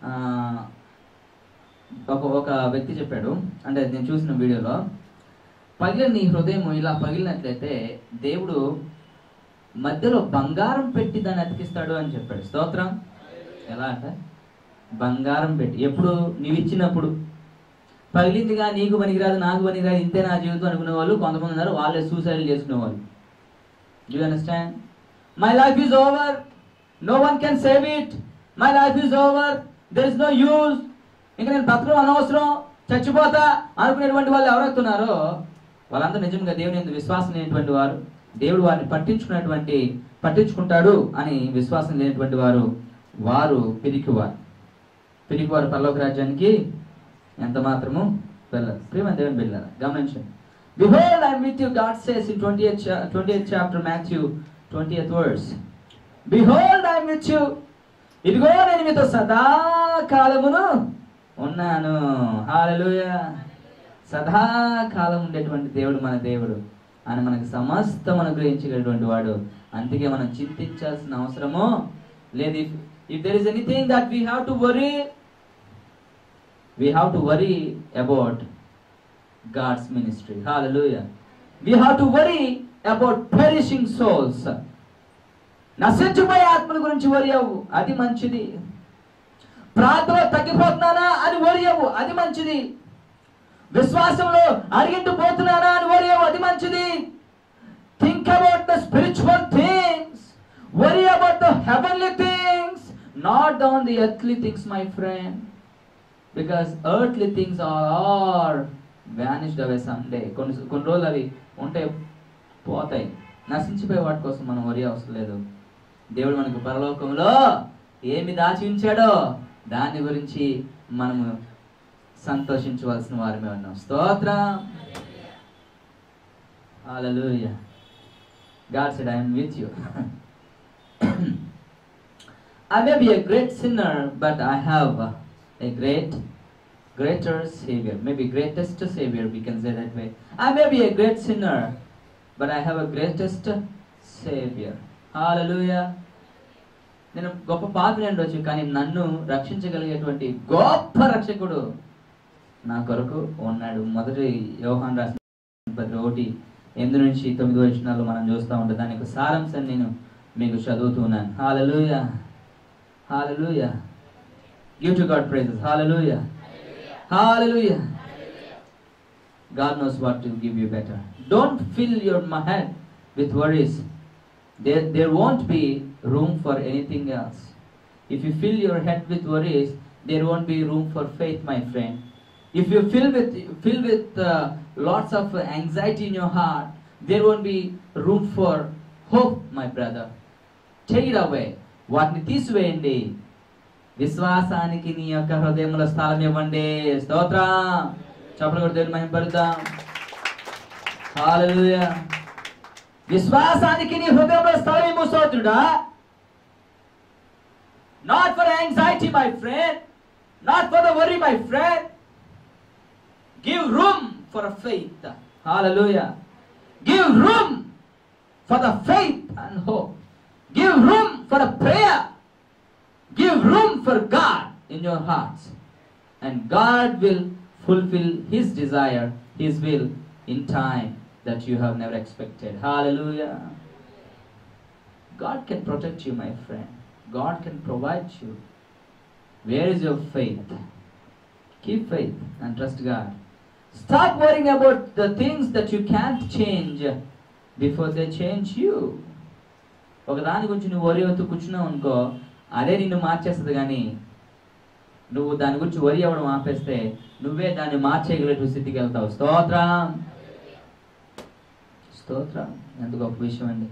ఒక ఒక వ్యక్తి చెప్పాడు అంటే నేను చూసిన వీడియోలో పగిలిన నీ హృదయం ఇలా పగిలినట్లయితే దేవుడు మధ్యలో బంగారం పెట్టి దాన్ని అతికిస్తాడు అని చెప్పాడు స్తోత్రం ఎలా అంటే బంగారం పెట్టి ఎప్పుడు నీవు ఇచ్చినప్పుడు పగిలిందిగా నీకు పనికిరాదు నాకు పనికిరాదు ఇంతే నా జీవితం అనుకునే వాళ్ళు కొంతమంది ఉన్నారు వాళ్ళే సూసైడ్ చేసుకునే వాళ్ళు do understand my life is over no one can save it my life is over there is no use ఇంకా నేను బ్రతకడం అనవసరం చచ్చిపోతా అనుకునేటువంటి వాళ్ళు ఎవరైతున్నారో వాళ్ళందరూ నిజంగా దేవుని యందు విశ్వాసం లేనటువంటి వారు దేవుడు వారిని పట్టించుకున్నటువంటి పట్టించుకుంటాడు అని విశ్వాసం లేనటువంటి వారు వారు పిరికివారు పిరికివారు పరలోక రాజ్యానికి ఎంత మాత్రము వెళ్ళరు ప్రేమ దేవుని వెళ్ళారు గమనించండి Behold, I am with you, God says in 28th, cha- 28th chapter, Matthew 20th verse. Behold, I am with you. ఇదిగో నేను మీతో సదాకాలమును ఉన్నాను హాలలుయ సదాకాలం ఉండేటువంటి దేవుడు మన దేవుడు ఆయన మనకు సమస్తం అనుగ్రహించగలిగినటువంటి వాడు అందుకే మనం చింతించాల్సిన అవసరము లేదు if if there is anything that we have to worry we have to worry about God's ministry. Hallelujah. We have to worry about perishing souls. నశించిపోయే ఆత్మల గురించి వరి అవ్వు అది మంచిది ప్రార్థన తగ్గిపోతున్నానా అని వరి అవ్వు అది మంచిది విశ్వాసంలో అరిగింటు పోతున్నానా అని వరి అవ్వు అది మంచిది think about the spiritual things worry about the heavenly things not on the earthly things my friend because earthly things are are vanished away సండే కొన్ని కొన్ని రోజులు అవి ఉంటాయి పోతాయి నశించిపోయే వాటి కోసం మనం వరి అవసరం లేదు దేవుడు మనకు పరలోకంలో ఏమి దాచి ఉంచాడో దాని గురించి మనము సంతోషించవలసిన వారమే ఉన్నాం స్తోత్రం హల్లెలూయా God said, I am with you. I may be a great sinner, but I have a great, greater Savior. Maybe greatest Savior, we can say that way. I may be a great sinner, but I have a greatest Savior. Hallelujah. నేను గొప్ప పాపని ఉండొచ్చు కానీ నన్ను రక్షించగలిగేటువంటి గొప్ప రక్షకుడు నా కొరకు ఉన్నాడు మొదటి యోహాన్ రాసిన పత్రిక ఒకటి ఎనిమిది నుంచి తొమ్మిది వచనాలు మనం చూస్తూ ఉంటాం దాని యొక్క సారాంశం నేను మీకు చదువుతున్నాను hallelujah hallelujah give to God praises hallelujah hallelujah God knows what to give you better. Don't fill your ma- head with worries. There, there won't be room for anything else. If you fill your head with worries, there won't be room for faith, my friend. If you fill with fill with uh, lots of anxiety in your heart, there won't be room for hope, my brother. Take it away. వాటిని తీసివేయండి విశ్వాసానికి నీ యొక్క హృదయంలో స్థలం ఇవ్వండి స్తోత్రం చప్పలు కొట్టి దేవుని మహింపరుద్దాం హల్లెలూయా విశ్వాసానికి నీ హృదయంలో స్థలం ఇవ్వు స్తోత్రుడా not for anxiety my friend not for the worry my friend give room for faith hallelujah give room for the faith and hope give room for the prayer give room for God in your hearts and God will fulfill His desire, His will in time that you have never expected. Hallelujah. God can protect you, my friend. God can provide you. Where is your faith? Keep faith and trust God. Stop worrying about the things that you can't change before they change you. ఒక దాని గురించి నువ్వు వరి అవుతూ కూర్చున్నావు అనుకో అదే నిన్ను మార్చేస్తుంది కానీ నువ్వు దాని గురించి వరి అవ్వడం ఆపేస్తే నువ్వే దాన్ని మార్చేయగలిగే స్థితికి వెళ్తావు స్తోత్రం స్తోత్రం ఎంత గొప్ప విషయం అండి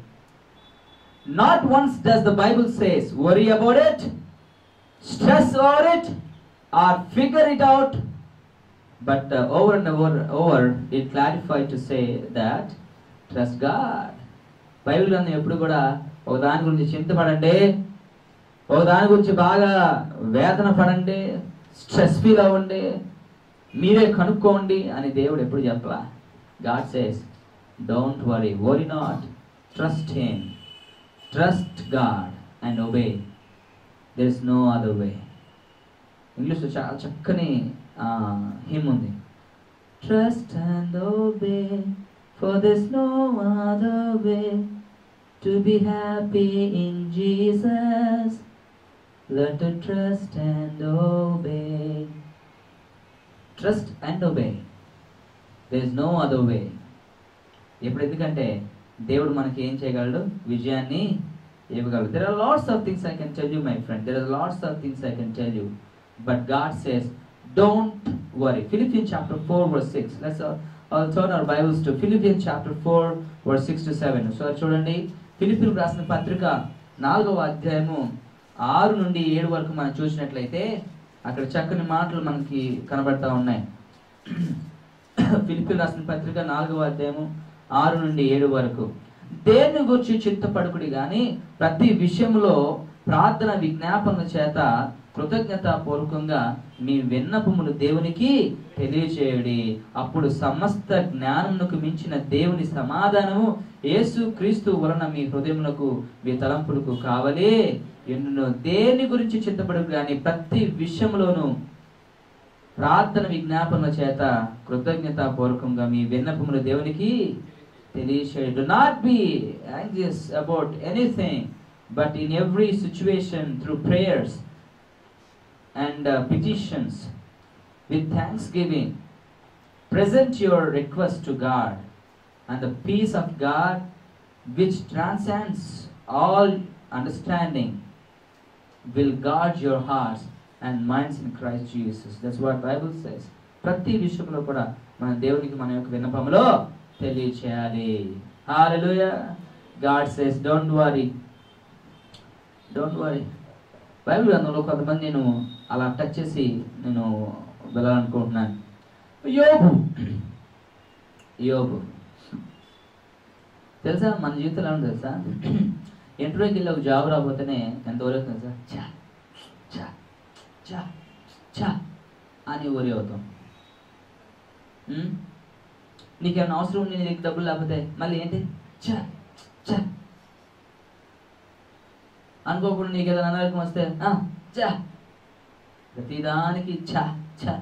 not once does the Bible says worry about it stress over it or figure it out but over and over over it clarify to say that trust God Bible గ్రంథం ఎప్పుడు కూడా ఒక దాని గురించి చింతపడండి ఒక దాని గురించి బాగా వేదన పడండి స్ట్రెస్ ఫీల్ అవ్వండి మీరే కనుక్కోండి అని దేవుడు ఎప్పుడు చెప్పలా God says don't worry worry not trust him trust God and obey there is no other way ఇంగ్లీష్లో చాలా చక్కని హిమ్ ఉంది trust and obey for this no other way to be happy in Jesus Learn to trust and obey. Trust and obey. There is no other way. ఇప్పుడు ఎందుకంటే దేవుడు మనకి ఏం చేయగలడు విజయాన్ని ఇవ్వగలడు there are lots of things I can tell you my friend there are lots of things I can tell you but God says don't worry Philippian chapter four verse six let's turn our Bibles to Philippian chapter four verse six to seven so చూడండి Philippian రాసిన పత్రిక నాలుగవ అధ్యాయము ఆరు నుండి ఏడు వరకు మనం చూసినట్లయితే అక్కడ చక్కని మాటలు మనకి కనబడతా ఉన్నాయి ఫిలిపిన్ రాసిన పత్రిక నాలుగవ అధ్యాయము ఆరు నుండి ఏడు వరకు దేని గురించి చింతపడుకుడి గాని ప్రతి విషయంలో ప్రార్థన విజ్ఞాపనల చేత కృతజ్ఞత పూర్వకంగా మీ విన్నపములు దేవునికి తెలియచేయుడి అప్పుడు సమస్త జ్ఞానమునకు మించిన దేవుని సమాధానము యేసు క్రీస్తు వలన మీ హృదయములకు మీ తలంపులకు కావలే ఎన్నును దేని గురించి చింతపడు కానీ ప్రతి విషయంలోనూ ప్రార్థన విజ్ఞాపనల చేత కృతజ్ఞత పూర్వకంగా మీ విన్నపములు దేవునికి తెలియచేయడు not be anxious about anything but in every situation through prayers and petitions with thanksgiving present your request to God, and the peace of God, which transcends all understanding, will guard your hearts and minds in Christ Jesus. That's what Bible says. ప్రతి విషయంలో కూడా మన దేవునికి మన యొక్క విన్నపంలో తెలియచేయాలి hallelujah God says don't worry don't worry Bible గ్రంథంలో కొంతమంది నేను అలా టచ్ చేసి నేను వెళ్ళాలనుకుంటున్నాను యోబు యోబు తెలుసా మన జీవితంలో ఏమన్నా తెలుసా ఇంటర్వ్యూకి వెళ్ళి ఒక జాబ్ రాకపోతేనే ఎంత వరకు తెలుసా చా చా చా చా అని ఊరి అవుతాం ఉం? నీకేమైనా అవసరం ఉంది నీ దగ్గర డబ్బులు లేకపోతే మళ్ళీ ఏంటి చా చా అనుకోకుండా నీకు ఏదైనా అనారోగ్యం వస్తే "ఆ, చా ప్రతిదానికి చా చా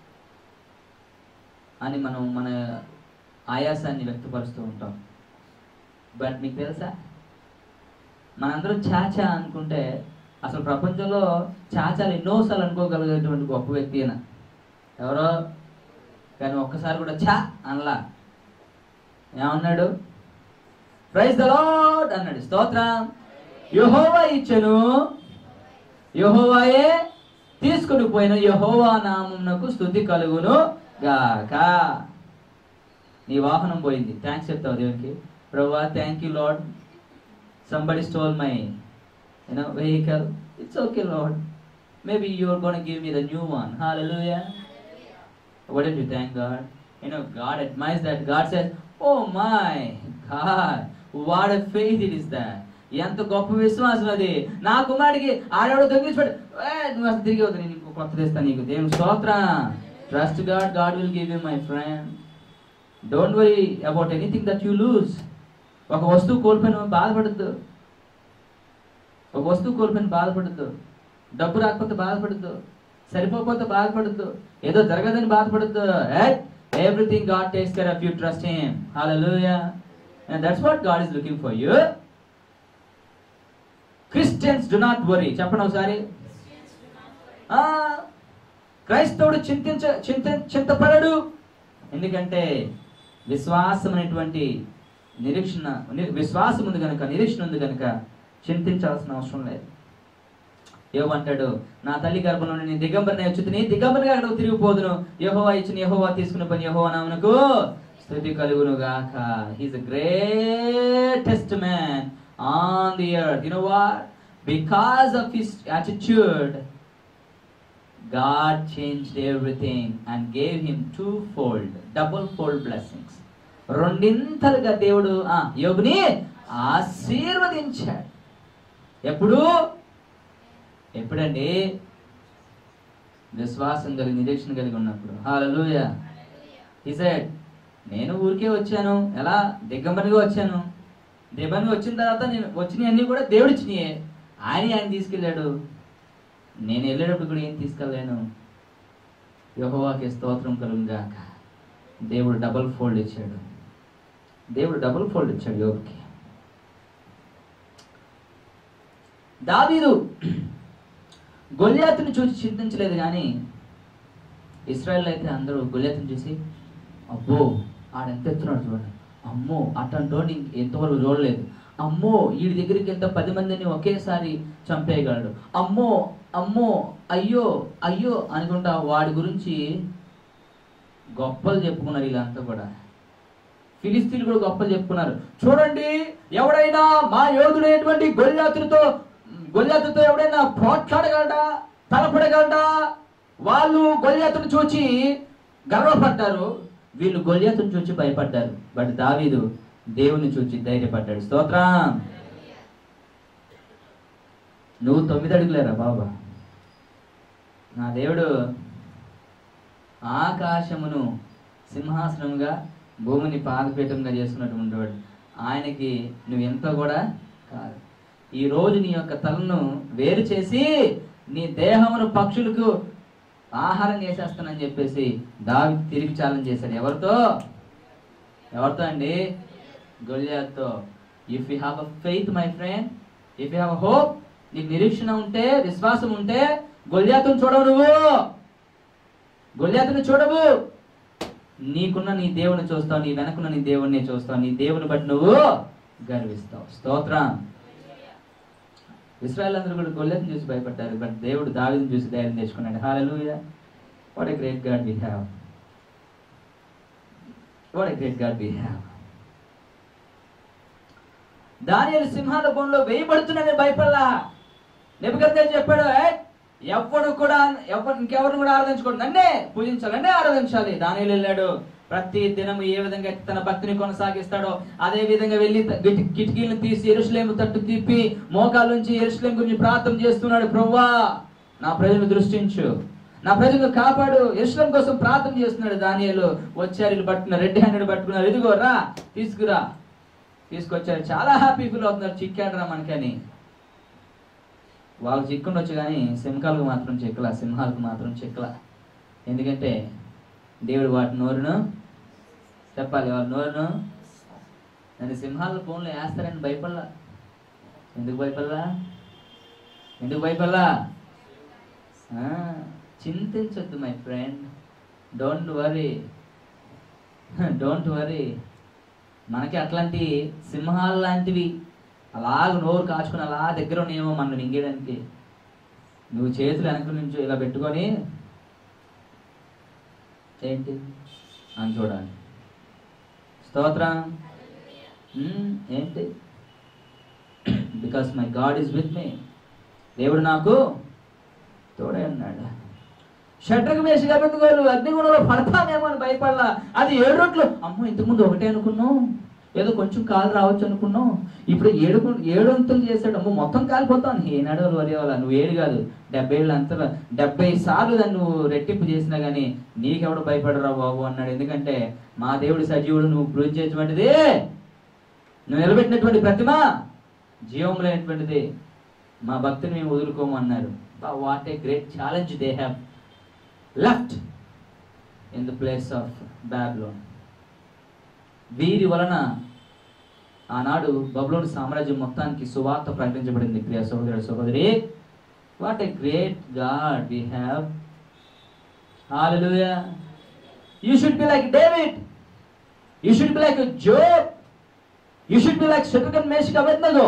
అని మనం మన ఆయాసాన్ని వ్యక్తపరుస్తూ ఉంటాం బట్ మీకు తెలుసా మనందరం చాచా అనుకుంటే అసలు ప్రపంచంలో చాచాలు ఎన్నోసార్లు అనుకోగలిగేటువంటి గొప్ప వ్యక్తి అయినా ఎవరో కానీ ఒక్కసారి కూడా చా అనలా ఏమన్నాడు ప్రైజ్ ద లార్డ్ అన్నాడు స్తోత్రం యహోవా ఇచ్చను యహోవాయే తీసుకుని పోయిన యహోవా నామమునకు స్థుతి కలుగును గాక నీ వాహనం పోయింది థ్యాంక్స్ చెప్తావు దేవునికి ప్రభా thank you Lord somebody stole my you know vehicle it's okay Lord maybe you are gonna give me the new one hallelujah What did you thank God? You know, God admires that. God says, Oh my God, what a faith it is that. ఎంత గొప్ప విశ్వాసం అది నా కుమారుడికి ఆడవాడు దొంగిలించాడు నువ్వు అసలు తిరిగి వద్దు నేను ఇంకో కొత్త తెస్తాను నీకు దేవుని స్తోత్ర trust God God will give you my friend don't worry about anything that you lose ఒక వస్తువు కోల్పోయిన బాధపడద్దు ఒక వస్తువు కోల్పోయిన బాధపడద్దు డబ్బు రాకపోతే బాధపడద్దు సరిపోకపోతే బాధపడద్దు ఏదో జరగదని బాధపడద్దు everything God takes care of you trust him hallelujah and that's what God is looking for you Christians do not worry చెప్పండి ఒకసారి ఆ, క్రైస్తవుడు చింతించ చింత చింతపడడు ఎందుకంటే విశ్వాసం అనేటువంటి నిరీక్షణ ని- విశ్వాసం ఉంది కనుక నిరీక్షణ ఉంది కనుక చింతించాల్సిన అవసరం లేదు ఏమంటాడు నా తల్లి గర్భంలో నేను దిగంబరిని వచ్చుతుని దిగంబరిగా అక్కడ తిరిగిపోదును యహోవా ఇచ్చిన యహోవా తీసుకుని పని యహోవా నామనకు స్థుతి కలుగును గాక he's a greatest man on the earth you know what because of his attitude God changed everything and gave him twofold, double fold blessings. రెండింతలుగా దేవుడు ఆ యోగుని ఆశీర్వదించాడు ఎప్పుడు ఎప్పుడండి విశ్వాసం కలిగి నిరీక్షణ కలిగి ఉన్నప్పుడు హాలూయ ఈ సైడ్ నేను ఊరికే వచ్చాను ఎలా దిగ్గంబరిగా వచ్చాను దిగ్గంబరిగా వచ్చిన తర్వాత నేను వచ్చినవన్నీ కూడా దేవుడు ఇచ్చినాయే ఆయన ఆయన తీసుకెళ్ళాడు నేను వెళ్ళేటప్పుడు కూడా ఏం తీసుకెళ్ళలేను యహోవాకి స్తోత్రం కలుగుగాక దేవుడు డబుల్ ఫోల్డ్ ఇచ్చాడు దేవుడు డబుల్ ఫోల్డ్ ఇచ్చాడు యోగుకి దావీదు గొల్యాతుని చూసి చింతించలేదు కానీ ఇస్రాయల్ అయితే అందరూ గొల్యాతుని చూసి అబ్బో ఆడెంత ఎత్తున్నాడు చూడండి అమ్మో అట్టంటోని ఎంతవరకు చూడలేదు అమ్మో వీడి దగ్గరికి వెళ్తే పది మందిని ఒకేసారి చంపేయగలడు అమ్మో అమ్మో అయ్యో అయ్యో అనుకుంటా వాడి గురించి గొప్పలు చెప్పుకున్నారు వీళ్ళంతా కూడా ఫిలిస్తీన్లు కూడా గొప్పలు చెప్పుకున్నారు చూడండి ఎవడైనా మా యోధుడైనటువంటి గొల్లాతులతో గొల్లాతుతో ఎవడైనా పోట్లాడగలడా తలపడగలడా వాళ్ళు గొల్యాతును చూచి గర్వపడ్డారు వీళ్ళు గొల్యాతును చూచి భయపడ్డారు బట్ దావీదు దేవుని చూచి ధైర్యపడ్డాడు స్తోత్రం నువ్వు తొమ్మిది అడుగులేరా బాబా నా దేవుడు ఆకాశమును సింహాసనంగా భూమిని పాదపీఠంగా చేసుకున్నటువంటి వాడు ఆయనకి నువ్వు ఎంతో కూడా కాదు ఈ రోజు నీ యొక్క తలను వేరు చేసి నీ దేహమును పక్షులకు ఆహారం చేసేస్తానని చెప్పేసి దావి తిరిగి ఛాలెంజ్ చేశాడు ఎవరితో ఎవరితో అండి గొలియాతో if you have a faith my friend if you have hope నీకు నిరీక్షణ ఉంటే విశ్వాసం ఉంటే గొలియాతును చూడవు నువ్వు గొలియాతును చూడవు నీకున్న నీ దేవుని చూస్తావు నీ వెనకున్న నీ దేవుణ్ణి చూస్తావు నీ దేవుని బట్టి నువ్వు గర్విస్తావు స్తోత్రం ఇస్రాయల్ అందరూ కూడా గొల్లెని చూసి భయపడ్డారు బట్ దేవుడు దావిని చూసి ధైర్యం తెచ్చుకున్నాడు hallelujah what a great God we have what a great God we have దానియలు సింహాల బోన్లో వేయబడుతున్నది భయపడలా నెబుకద్దే చెప్పాడు "ఏ, ఎవ్వడు కూడా ఎవరు ఇంకెవరిని కూడా ఆరాధించకూడదు నన్నే పూజించాలి నన్నే ఆరాధించాలి దానియలు వెళ్ళాడు ప్రతి దినం ఏ విధంగా తన భక్తిని కొనసాగిస్తాడో అదే విధంగా వెళ్ళి త- కిటి- కిటికీలను తీసి ఎరుసలేము తట్టు తిప్పి మోకాల నుంచి ఎరుసలేం గురించి ప్రార్థన చేస్తున్నాడు ప్రవ్వా నా ప్రజలు దృష్టించు నా ప్రజలను కాపాడు యశ్వం కోసం ప్రార్థన చేస్తున్నాడు దానియలు వచ్చారు వీళ్ళు పట్టుకున్నారు రెడ్ హ్యాండెడ్ పట్టుకున్నారు ఇదిగో రా తీసుకురా తీసుకొచ్చారు చాలా హ్యాపీ ఫీల్ అవుతున్నారు చిక్కాడు రా మనకని వాళ్ళు చిక్కుండొచ్చు కానీ సింహాలకు మాత్రం చిక్కల సింహాలకు మాత్రం చిక్కల ఎందుకంటే దేవుడు వాటి నోరును చెప్పాలి వారి నోరును నన్ను సింహాల ఫోన్లో వేస్తారని భయపడలా ఎందుకు భయపడలా ఎందుకు భయపడలా ఆ, చింతించొద్దు my friend don't worry don't worry మనకి అట్లాంటి సింహాలు లాంటివి అలాగ నోరు కాచుకుని అలా దగ్గర ఉన్నాయేమో మనం మింగేయడానికి నువ్వు చేతులు వెనక నుంచి ఇలా పెట్టుకొని ఏంటి అని చూడాలి స్తోత్రం మ్మ్, ఏంటి because my God is with me దేవుడు నాకు తోడే ఉన్నాడు షట్రకు వేసి గబెత్తుకోలు అగ్నిగుణంలో పడతామేమో అని భయపడలా అది ఏడు రొట్లు అమ్మో ఇంతకుముందు ఒకటే అనుకున్నాం ఏదో కొంచెం కాలు రావచ్చు అనుకున్నాం ఇప్పుడు ఏడు ఏడు అంతులు చేశాడు అమ్మో మొత్తం కాలిపోతాను ఏనాడు వరే వాళ్ళ నువ్వు ఏడు కాదు డెబ్బై ఏళ్ళు అంతలు డెబ్బై సార్లు దాన్ని నువ్వు రెట్టింపు చేసినా కానీ నీకెవడు భయపడరా బాబు అన్నాడు ఎందుకంటే మా దేవుడు సజీవుడు నువ్వు ప్రూవ్ చేసినటువంటిది నువ్వు నిలబెట్టినటువంటి ప్రతిమ జీవం లేనటువంటిది మా భక్తిని మేము వదులుకోము అన్నారు what a great challenge they have left in the place of Babylon వీరి వలన ఆనాడు బబులోని సామ్రాజ్యం మొత్తానికి సువార్త ప్రకటించబడింది ప్రియ సహోదరుడు సహోదరి what a great God we have Hallelujah. You should be like David. You should be like Job. You should be like Shadrach, Meshach, Abednego.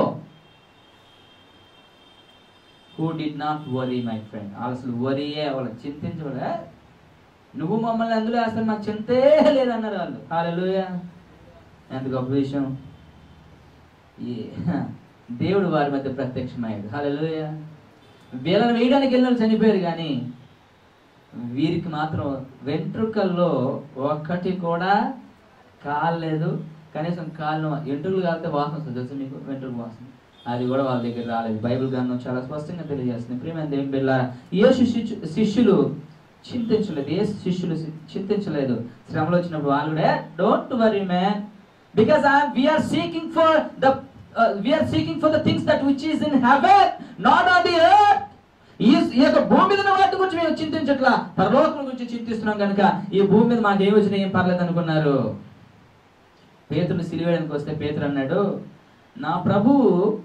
Who did not worry, my friend. వాళ్ళు అసలు వరియే వాళ్ళు చింతించబడే నువ్వు మమ్మల్ని అందులో వేస్తాను మాకు చింతే లేదన్నారు వాళ్ళు హాలలుయ ఎంత గొప్ప విషయం ఈ దేవుడు వారి మధ్య ప్రత్యక్షమయ్యాడు హాలలుయ వీళ్ళని వేయడానికి వెళ్ళిన చనిపోయారు కానీ వీరికి మాత్రం వెంట్రుకల్లో ఒక్కటి కూడా కాలేదు కనీసం కాళ్ళు ఎంట్రుకలు కాలితే వాసన వస్తుంది తెలుసు మీకు వెంట్రుక వాసన అది కూడా వాళ్ళ దగ్గర రాలేదు బైబిల్ గ్రంథం చాలా స్పష్టంగా తెలియజేస్తుంది ప్రియమైన దేవుని బిళ్ళారా ఏ శిష్యు శిష్యులు చింతించలేదు ఏ శిష్యులు చి- చింతించలేదు శ్రమలు వచ్చినప్పుడు వాళ్ళు కూడా don't worry man because we are seeking for the we are seeking for the things that which is in heaven not on the earth ఈ ఈ యొక్క భూమి మీద ఉన్న వాటి గురించి మేము చింతించట్లా పరలోకం గురించి చింతిస్తున్నాం కనుక ఈ భూమి మీద మాకు ఏ వచ్చినా ఏం పర్లేదు అనుకున్నారు పేతులు సిలివేయడానికి వస్తే పేతురు అన్నాడు నా ప్రభువు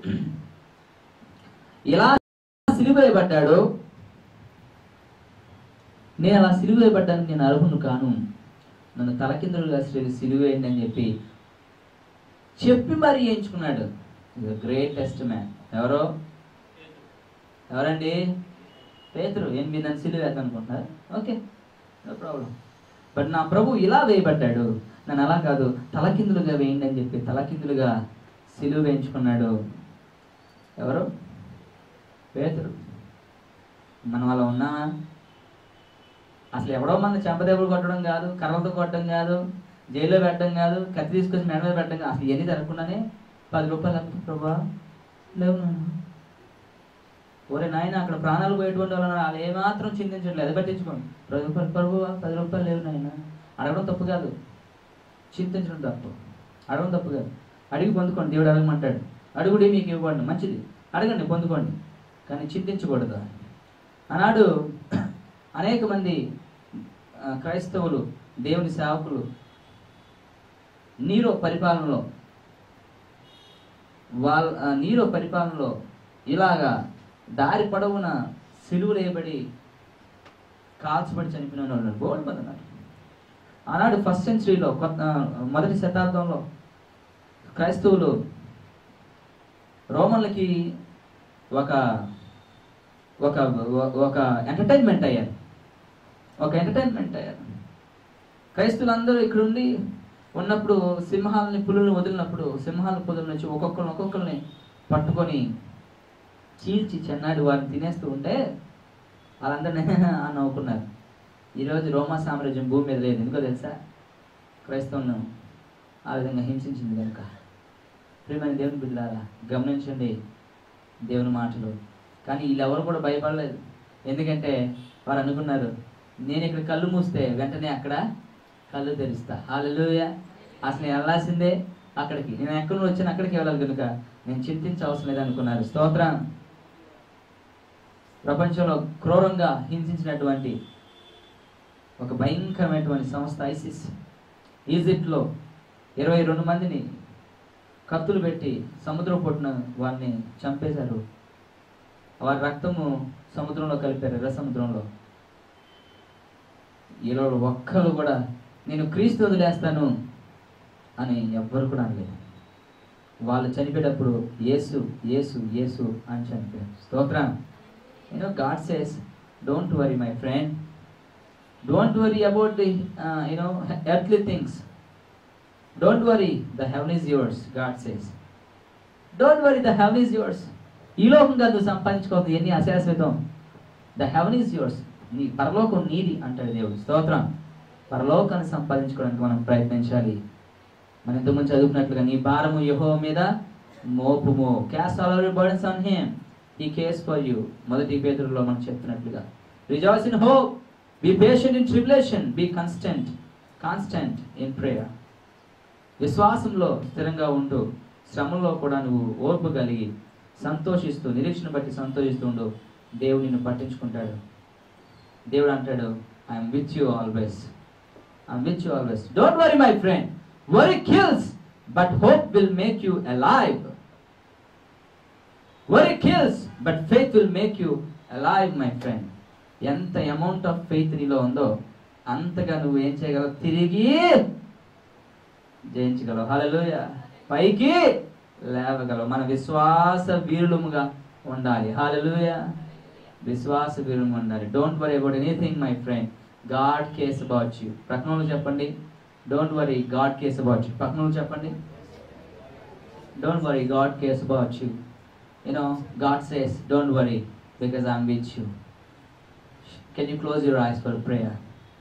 ఇలా సిలివేయబడ్డాడు నేను అలా సిలువేయబడ్డానికి నేను అర్హును కాను నన్ను తలకిందులుగా సిలువేయండి అని చెప్పి చెప్పి మరీ చేయించుకున్నాడు ఇది గ్రేటెస్ట్ మ్యాన్ ఎవరో ఎవరండి పేతురు ఏం మీరు నన్ను సిలువేద్దాం అనుకుంటున్నారు ఓకే నో ప్రాబ్లం బట్ నా ప్రభు ఇలా వేయబడ్డాడు నన్ను అలా కాదు తలకిందులుగా వేయండి అని చెప్పి తలకిందులుగా సిలువ వేయించుకున్నాడు ఎవరు పేతురు మనం అలా ఉన్నామా అసలు ఎవడో మన చెంపదెబ్బలు కొట్టడం కాదు కర్రలతో కొట్టడం కాదు జైల్లో పెట్టడం కాదు కత్తి తీసుకొచ్చి మెడ మీద పెట్టడం కాదు అసలు ఇవన్నీ జరగకుండానే పది రూపాయలు ఎంత ప్రభా లేవు నాన్న. ఒరే నాయన అక్కడ ప్రాణాలు పోయేటువంటి వాళ్ళు ఉన్నారు. వాళ్ళు ఏమాత్రం చింతించట్లేదు అది పట్టించుకోండి పది రూపాయలు ప్రభు పది రూపాయలు లేవు నాయన అడగడం తప్పు కాదు చింతించడం తప్పు అడగడం తప్పు కాదు అడిగి పొందుకోండి దేవుడు అడగమంటాడు అడుగుడి మీకు ఇవ్వండి మంచిది అడగండి పొందుకోండి కానీ చింతించకూడదు ఆనాడు అనేక మంది ఆ, క్రైస్తవులు దేవుని సేవకులు నీరో పరిపాలనలో వాళ్ళ ఆ, నీరో పరిపాలనలో ఇలాగా దారి పొడవున సిలువలు వేయబడి కాల్చబడి చనిపోయిన వాళ్ళు ఉన్నారు బోల్డ్ మంది ఉన్నారు ఆనాడు ఫస్ట్ సెంచరీలో కొత్త ఆ, మొదటి శతాబ్దంలో క్రైస్తవులు రోమన్లకి ఒక ఒక ఒక ఎంటర్టైన్మెంట్ అయ్యారు ఒక ఎంటర్టైన్మెంట్ అయ్యారు క్రైస్తువులందరూ ఇక్కడ ఉండి ఉన్నప్పుడు సింహాలని పులులను వదిలినప్పుడు సింహాల పులుల నుంచి ఒక్కొక్కరిని ఒక్కొక్కరిని పట్టుకొని చీల్చి చెన్నాడు వారిని తినేస్తూ ఉంటే వాళ్ళందరినీ అని నవ్వుకున్నారు ఈరోజు రోమా సామ్రాజ్యం భూమి మీద లేదు ఎందుకో తెలుసా క్రైస్తవులను ఆ విధంగా హింసించింది కనుక ప్రియమైన దేవుని బిడ్డారా గమనించండి దేవుని మాటలు కానీ వీళ్ళెవరు కూడా భయపడలేదు ఎందుకంటే వారు అనుకున్నారు నేను ఇక్కడ కళ్ళు మూస్తే వెంటనే అక్కడ కళ్ళు తెరుస్తా హాలలుయ అసలు నేను వెళ్ళాల్సిందే అక్కడికి నేను ఎక్కడి నుండి వచ్చాను అక్కడికి వెళ్ళాలి కనుక నేను చింతించ అవసరం లేదు అనుకున్నారు స్తోత్రం ప్రపంచంలో క్రూరంగా హింసించినటువంటి ఒక భయంకరమైనటువంటి సంస్థ ఐసిస్ ఈజిప్ట్లో ఇరవై రెండు మందిని కత్తులు పెట్టి సముద్రం పొట్టున వారిని చంపేశారు వారి రక్తము సముద్రంలో కలిపారు ఎర్ర సముద్రంలో ఇలా ఒక్కరు కూడా నేను క్రీస్తు వదిలేస్తాను అని ఎవ్వరు కూడా అనలేదు వాళ్ళు చనిపోయేటప్పుడు యేసు యేసు యేసు అని చనిపోయారు స్తోత్రం you know God says don't worry my friend don't worry about the you know earthly things don't worry the heaven is yours God says don't worry the heaven is yours ఈ లోకంగా నువ్వు సంపాదించుకోవద్దు ఎన్ని అశాశ్వతం ద హెవెన్ ఈజ్ యువర్స్ నీ పరలోకం నీది అంటాడు దేవుడు స్తోత్రం పరలోకాన్ని సంపాదించుకోవడానికి మనం ప్రయత్నించాలి మనం ఇంతకుముందు చదువుకున్నట్లుగా నీ భారము యహో మీద మోపుము cast all our burdens on him he cares for you మొదటి పేదరులో మనం చెప్తున్నట్లుగా rejoice in hope be patient in tribulation be constant constant in prayer విశ్వాసంలో స్థిరంగా ఉంటూ శ్రమంలో కూడా నువ్వు ఓర్పు కలిగి సంతోషిస్తూ నిరీక్షణ బట్టి సంతోషిస్తూ ఉండు దేవుడు నిన్ను పట్టించుకుంటాడు దేవుడు అంటాడు I'm with you always I'm with you always don't worry my friend worry kills but hope will make you alive worry kills but faith will make you alive my friend ఎంత అమౌంట్ ఆఫ్ ఫెయిత్ నీలో ఉందో అంతగా నువ్వు ఏం చేయగలవు తిరిగి జయించగలవు హల్లెలూయ పైకి లేవగలవు మన విశ్వాస వీరులముగా ఉండాలి హల్లెలూయ విశ్వాస వీరులుగా ఉండాలి don't worry about anything my friend God cares about you ప్రకటనలు చెప్పండి don't worry God cares about you ప్రకటనలు చెప్పండి don't worry God cares about you you know God says don't worry because I'm with you can you close your eyes for prayer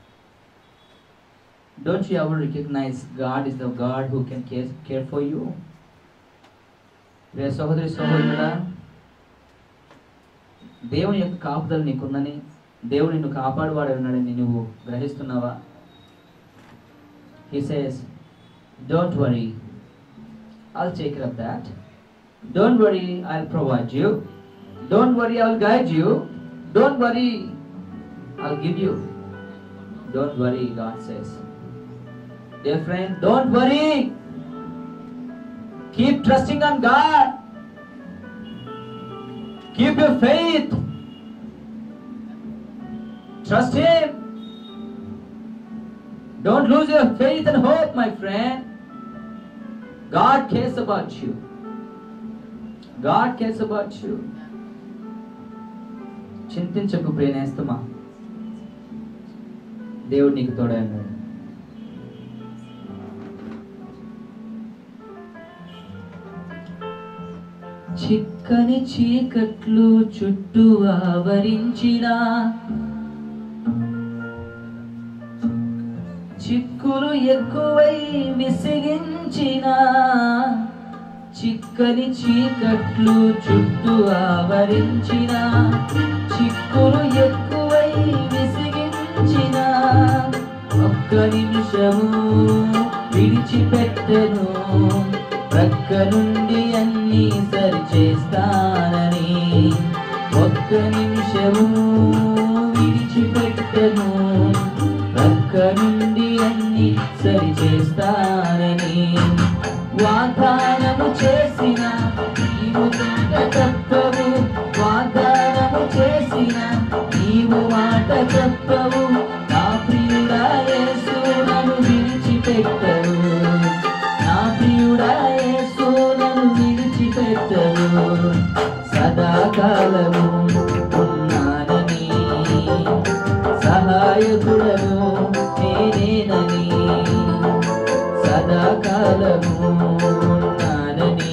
Don't you ever recognize God is the God who can care, care for you? ప్రియ సహోదరి సహోదరుడా దేవుని యొక్క కాపుదల నీకుందని దేవుడు నిన్ను కాపాడువాడు ఉన్నాడని నువ్వు గ్రహిస్తున్నావా he says don't worry I'll take care of that don't worry I'll provide you don't worry I'll guide you don't worry I'll give you don't worry God says Dear friend, don't worry. Keep trusting on God. Keep your faith. Trust Him. Don't lose your faith and hope, my friend. God cares about you. God cares about you. చింతించకు ప్రేనేస్తమా దేవుడు నీకు తోడే అన్నాడు చిక్కని చీకట్లు చుట్టూ ఆవరించిన చిక్కులు ఎక్కువై విసిగించిన చిక్కని చీకట్లు చుట్టూ ఆవరించిన చిక్కులు ఎక్కువై విసిగించిన ఒక్క నిమిషము విడిచిపెట్టను ప్రక్క నుండి అన్ని సరిచేస్తానని ఒక్క నిమిషము విడిచిపెట్టను ప్రక్క నుండి అన్ని సరిచేస్తానని వాగ్దానము చేసిన నీవు మాట తప్పవు వాగ్దానము చేసిన నీవు మాట తప్పవు నా ప్రియుడా యేసు నన్ను విడిచిపెట్టవు నా ప్రియుడా యేసు నన్ను విడిచిపెట్టవు సదాకాలము ఉన్నానని సహాయకుడను నేనేనని సదాకాలము ఉన్నానని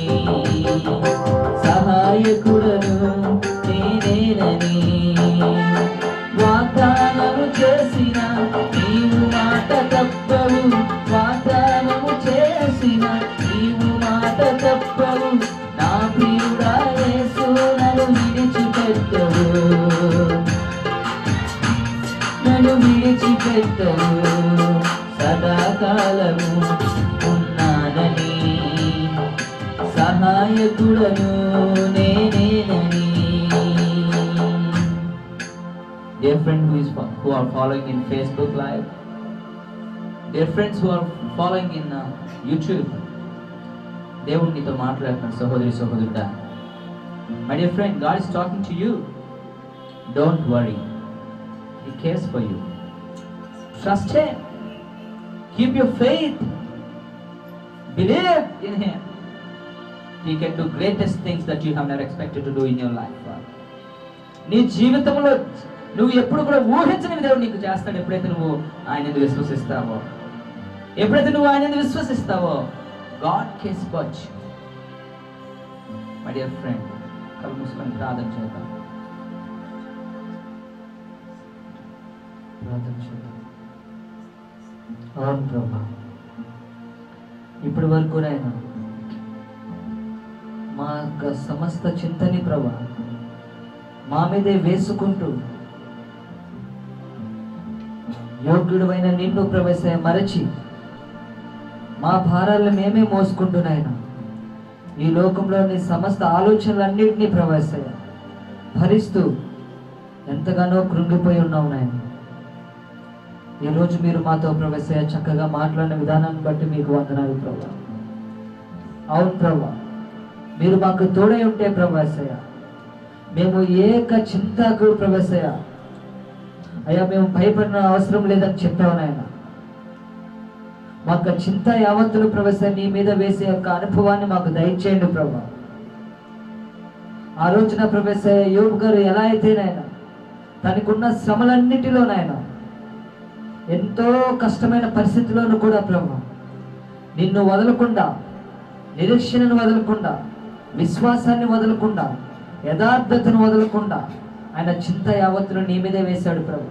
సహాయకుడను నేనేనని వాగ్దానము చేసిన నీవు మాట తప్పవు వాగ్దానము చేసిన నీవు మాట తప్పవు నా ప్రియుడా యేసు నన్ను విడిచిపెట్టవు రెక్కలు సదాకాలము ఉన్నానని సహాయకుడను నేనేనని Dear friend who is fo- who are following in Facebook Live, dear friends who are following in uh, YouTube, దేవుడు నీతో మాట్లాడుతున్నాడు సహోదరి సహోదరుడా my dear friend God is talking to you don't worry he cares for you trust him keep your faith believe in him he can do greatest things that you have never expected to do in your life నీ జీవితంలో నువ్వు ఎప్పుడు కూడా ఊహించని దేవుడు నీకు చేస్తాడు ఎప్పుడైతే నువ్వు ఆయన విశ్వసిస్తావో ఎప్పుడైతే నువ్వు ఆయన విశ్వసిస్తావో God cares watch my dear friend కళ్ళు మూసుకొని ప్రార్థన చేద్దాం ప్రార్థన చేద్దాం అవును ప్రభా ఇప్పటి వరకు నాయన మా యొక్క సమస్త చింతని ప్రభా మా మీదే వేసుకుంటూ యోగ్యుడమైన నిన్ను ప్రవేశ మరచి మా భారాలను మేమే మోసుకుంటున్నాయన ఈ లోకంలోని సమస్త ఆలోచనలన్నింటినీ ప్రవేశయ్య భరిస్తూ ఎంతగానో కృంగిపోయి ఉన్నావు నాయన ఈరోజు మీరు మాతో ప్రవేశ చక్కగా మాట్లాడిన విధానాన్ని బట్టి మీకు వందనాలు ప్రభా అవును ప్రభా మీరు మాకు తోడై ఉంటే ప్రభాసయ్య మేము ఏక చింతకు ప్రవేశయ్య అయ్యా మేము భయపడిన అవసరం లేదని చెప్పావు నాయన మా యొక్క చింత యావత్తులు ప్రవేశ నీ మీద వేసే యొక్క అనుభవాన్ని మాకు దయచేయండి ప్రభా ఆ రోజున ప్రవేశ యోబు గారు ఎలా అయితే నాయన తనకున్న శ్రమలన్నిటిలో నాయన ఎంతో కష్టమైన పరిస్థితిలోనూ కూడా ప్రభా నిన్ను వదలకుండా నిరీక్షణను వదలకుండా విశ్వాసాన్ని వదలకుండా యథార్థతను వదలకుండా ఆయన చింత యావత్తును నీ మీదే వేశాడు ప్రభు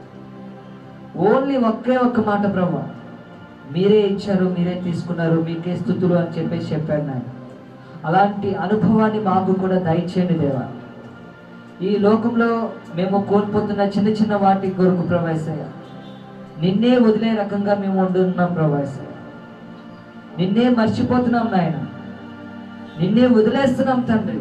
ఓన్లీ ఒకే ఒక్క మాట ప్రభు మీరే ఇచ్చారు మీరే తీసుకున్నారు మీకే స్థుతులు అని చెప్పేసి చెప్పాడు నాయన అలాంటి అనుభవాన్ని మాకు కూడా దయచేయండి దేవా ఈ లోకంలో మేము కోల్పోతున్న చిన్న చిన్న వాటి కొరకు ప్రవేశయ్య నిన్నే వదిలే రకంగా మేము ఉంటున్నాం ప్రవేశయ్య నిన్నే మర్చిపోతున్నాం నాయన నిన్నే వదిలేస్తున్నాం తండ్రి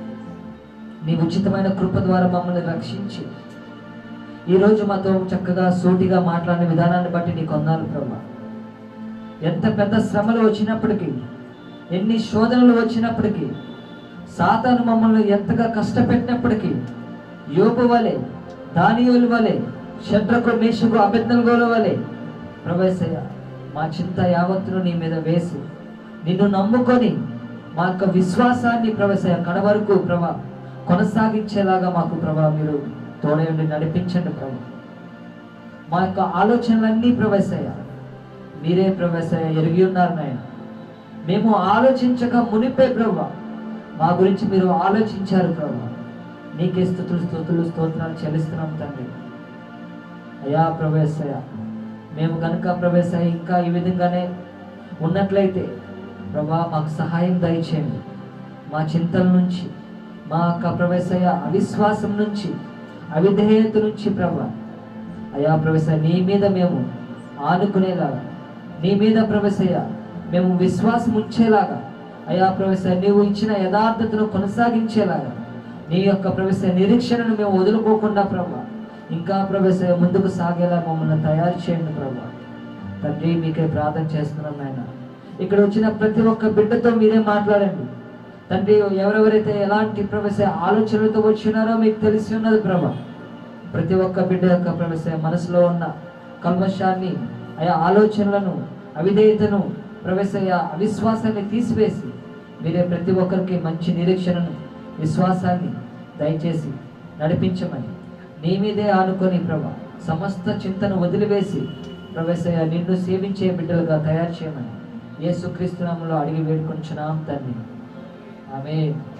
నీ ఉచితమైన కృప ద్వారా మమ్మల్ని రక్షించి ఈరోజు మాతో చక్కగా సూటిగా మాట్లాడిన విధానాన్ని బట్టి నీకు వందాలు ప్రభా ఎంత పెద్ద శ్రమలు వచ్చినప్పటికీ ఎన్ని శోధనలు వచ్చినప్పటికీ సాతాను మమ్మల్ని ఎంతగా కష్టపెట్టినప్పటికీ యోపు వలె దానియులు వలె శత్రకు మేషకు అభిజ్ఞల వలె ప్రవేశయ్య మా చింత యావత్తును నీ మీద వేసి నిన్ను నమ్ముకొని మా యొక్క విశ్వాసాన్ని ప్రవేశ కడ వరకు ప్రభా కొనసాగించేలాగా మాకు ప్రభా మీరు తోడయండి నడిపించండి ప్రభా మా యొక్క ఆలోచనలన్నీ ప్రవేశయ్య మీరే ప్రవేశయ్య ఎరిగి ఉన్నారు నాయన మేము ఆలోచించక మునిపే ప్రభా మా గురించి మీరు ఆలోచించారు ప్రభా నీకే స్థుతులు స్థుతులు స్తోత్రాలు చెల్లిస్తున్నాం తండ్రి అయా ప్రవేశయ్య మేము కనుక ప్రవేశయ్య ఇంకా ఈ విధంగానే ఉన్నట్లయితే ప్రభా మాకు సహాయం దయచేయండి మా చింతల నుంచి మా యొక్క ప్రవేశయ్య అవిశ్వాసం నుంచి అవిధేయత నుంచి ప్రభా అయా ప్రవేశ నీ మీద మేము ఆనుకునేలాగా నీ మీద ప్రవేశయ్య మేము విశ్వాసం ఉంచేలాగా అయా ప్రవేశ నీవు ఇచ్చిన యథార్థతను కొనసాగించేలాగా నీ యొక్క ప్రవేశ నిరీక్షణను మేము వదులుకోకుండా ప్రభా ఇంకా ప్రవేశ ముందుకు సాగేలా మమ్మల్ని తయారు చేయండి ప్రభా తండ్రి మీకే ప్రార్థన చేస్తున్నాం నాయన ఇక్కడ వచ్చిన ప్రతి ఒక్క బిడ్డతో మీరే మాట్లాడండి తండ్రి ఎవరెవరైతే ఎలాంటి ప్రవేశ ఆలోచనలతో వచ్చినారో మీకు తెలిసి ఉన్నది ప్రభా ప్రతి ఒక్క బిడ్డ యొక్క ప్రవేశ మనసులో ఉన్న కల్మషాన్ని ఆయా ఆలోచనలను అవిధేయతను ప్రవేశ అవిశ్వాసాన్ని తీసివేసి మీరే ప్రతి ఒక్కరికి మంచి నిరీక్షణను విశ్వాసాన్ని దయచేసి నడిపించమని నీ మీదే ఆనుకొని ప్రభా సమస్త చింతను వదిలివేసి ప్రవేశయ్య నిన్ను సేవించే బిడ్డలుగా తయారు చేయమని యేసుక్రీస్తు నామములో అడిగి వేడుకొంచున్నాం తండ్రి ఆమె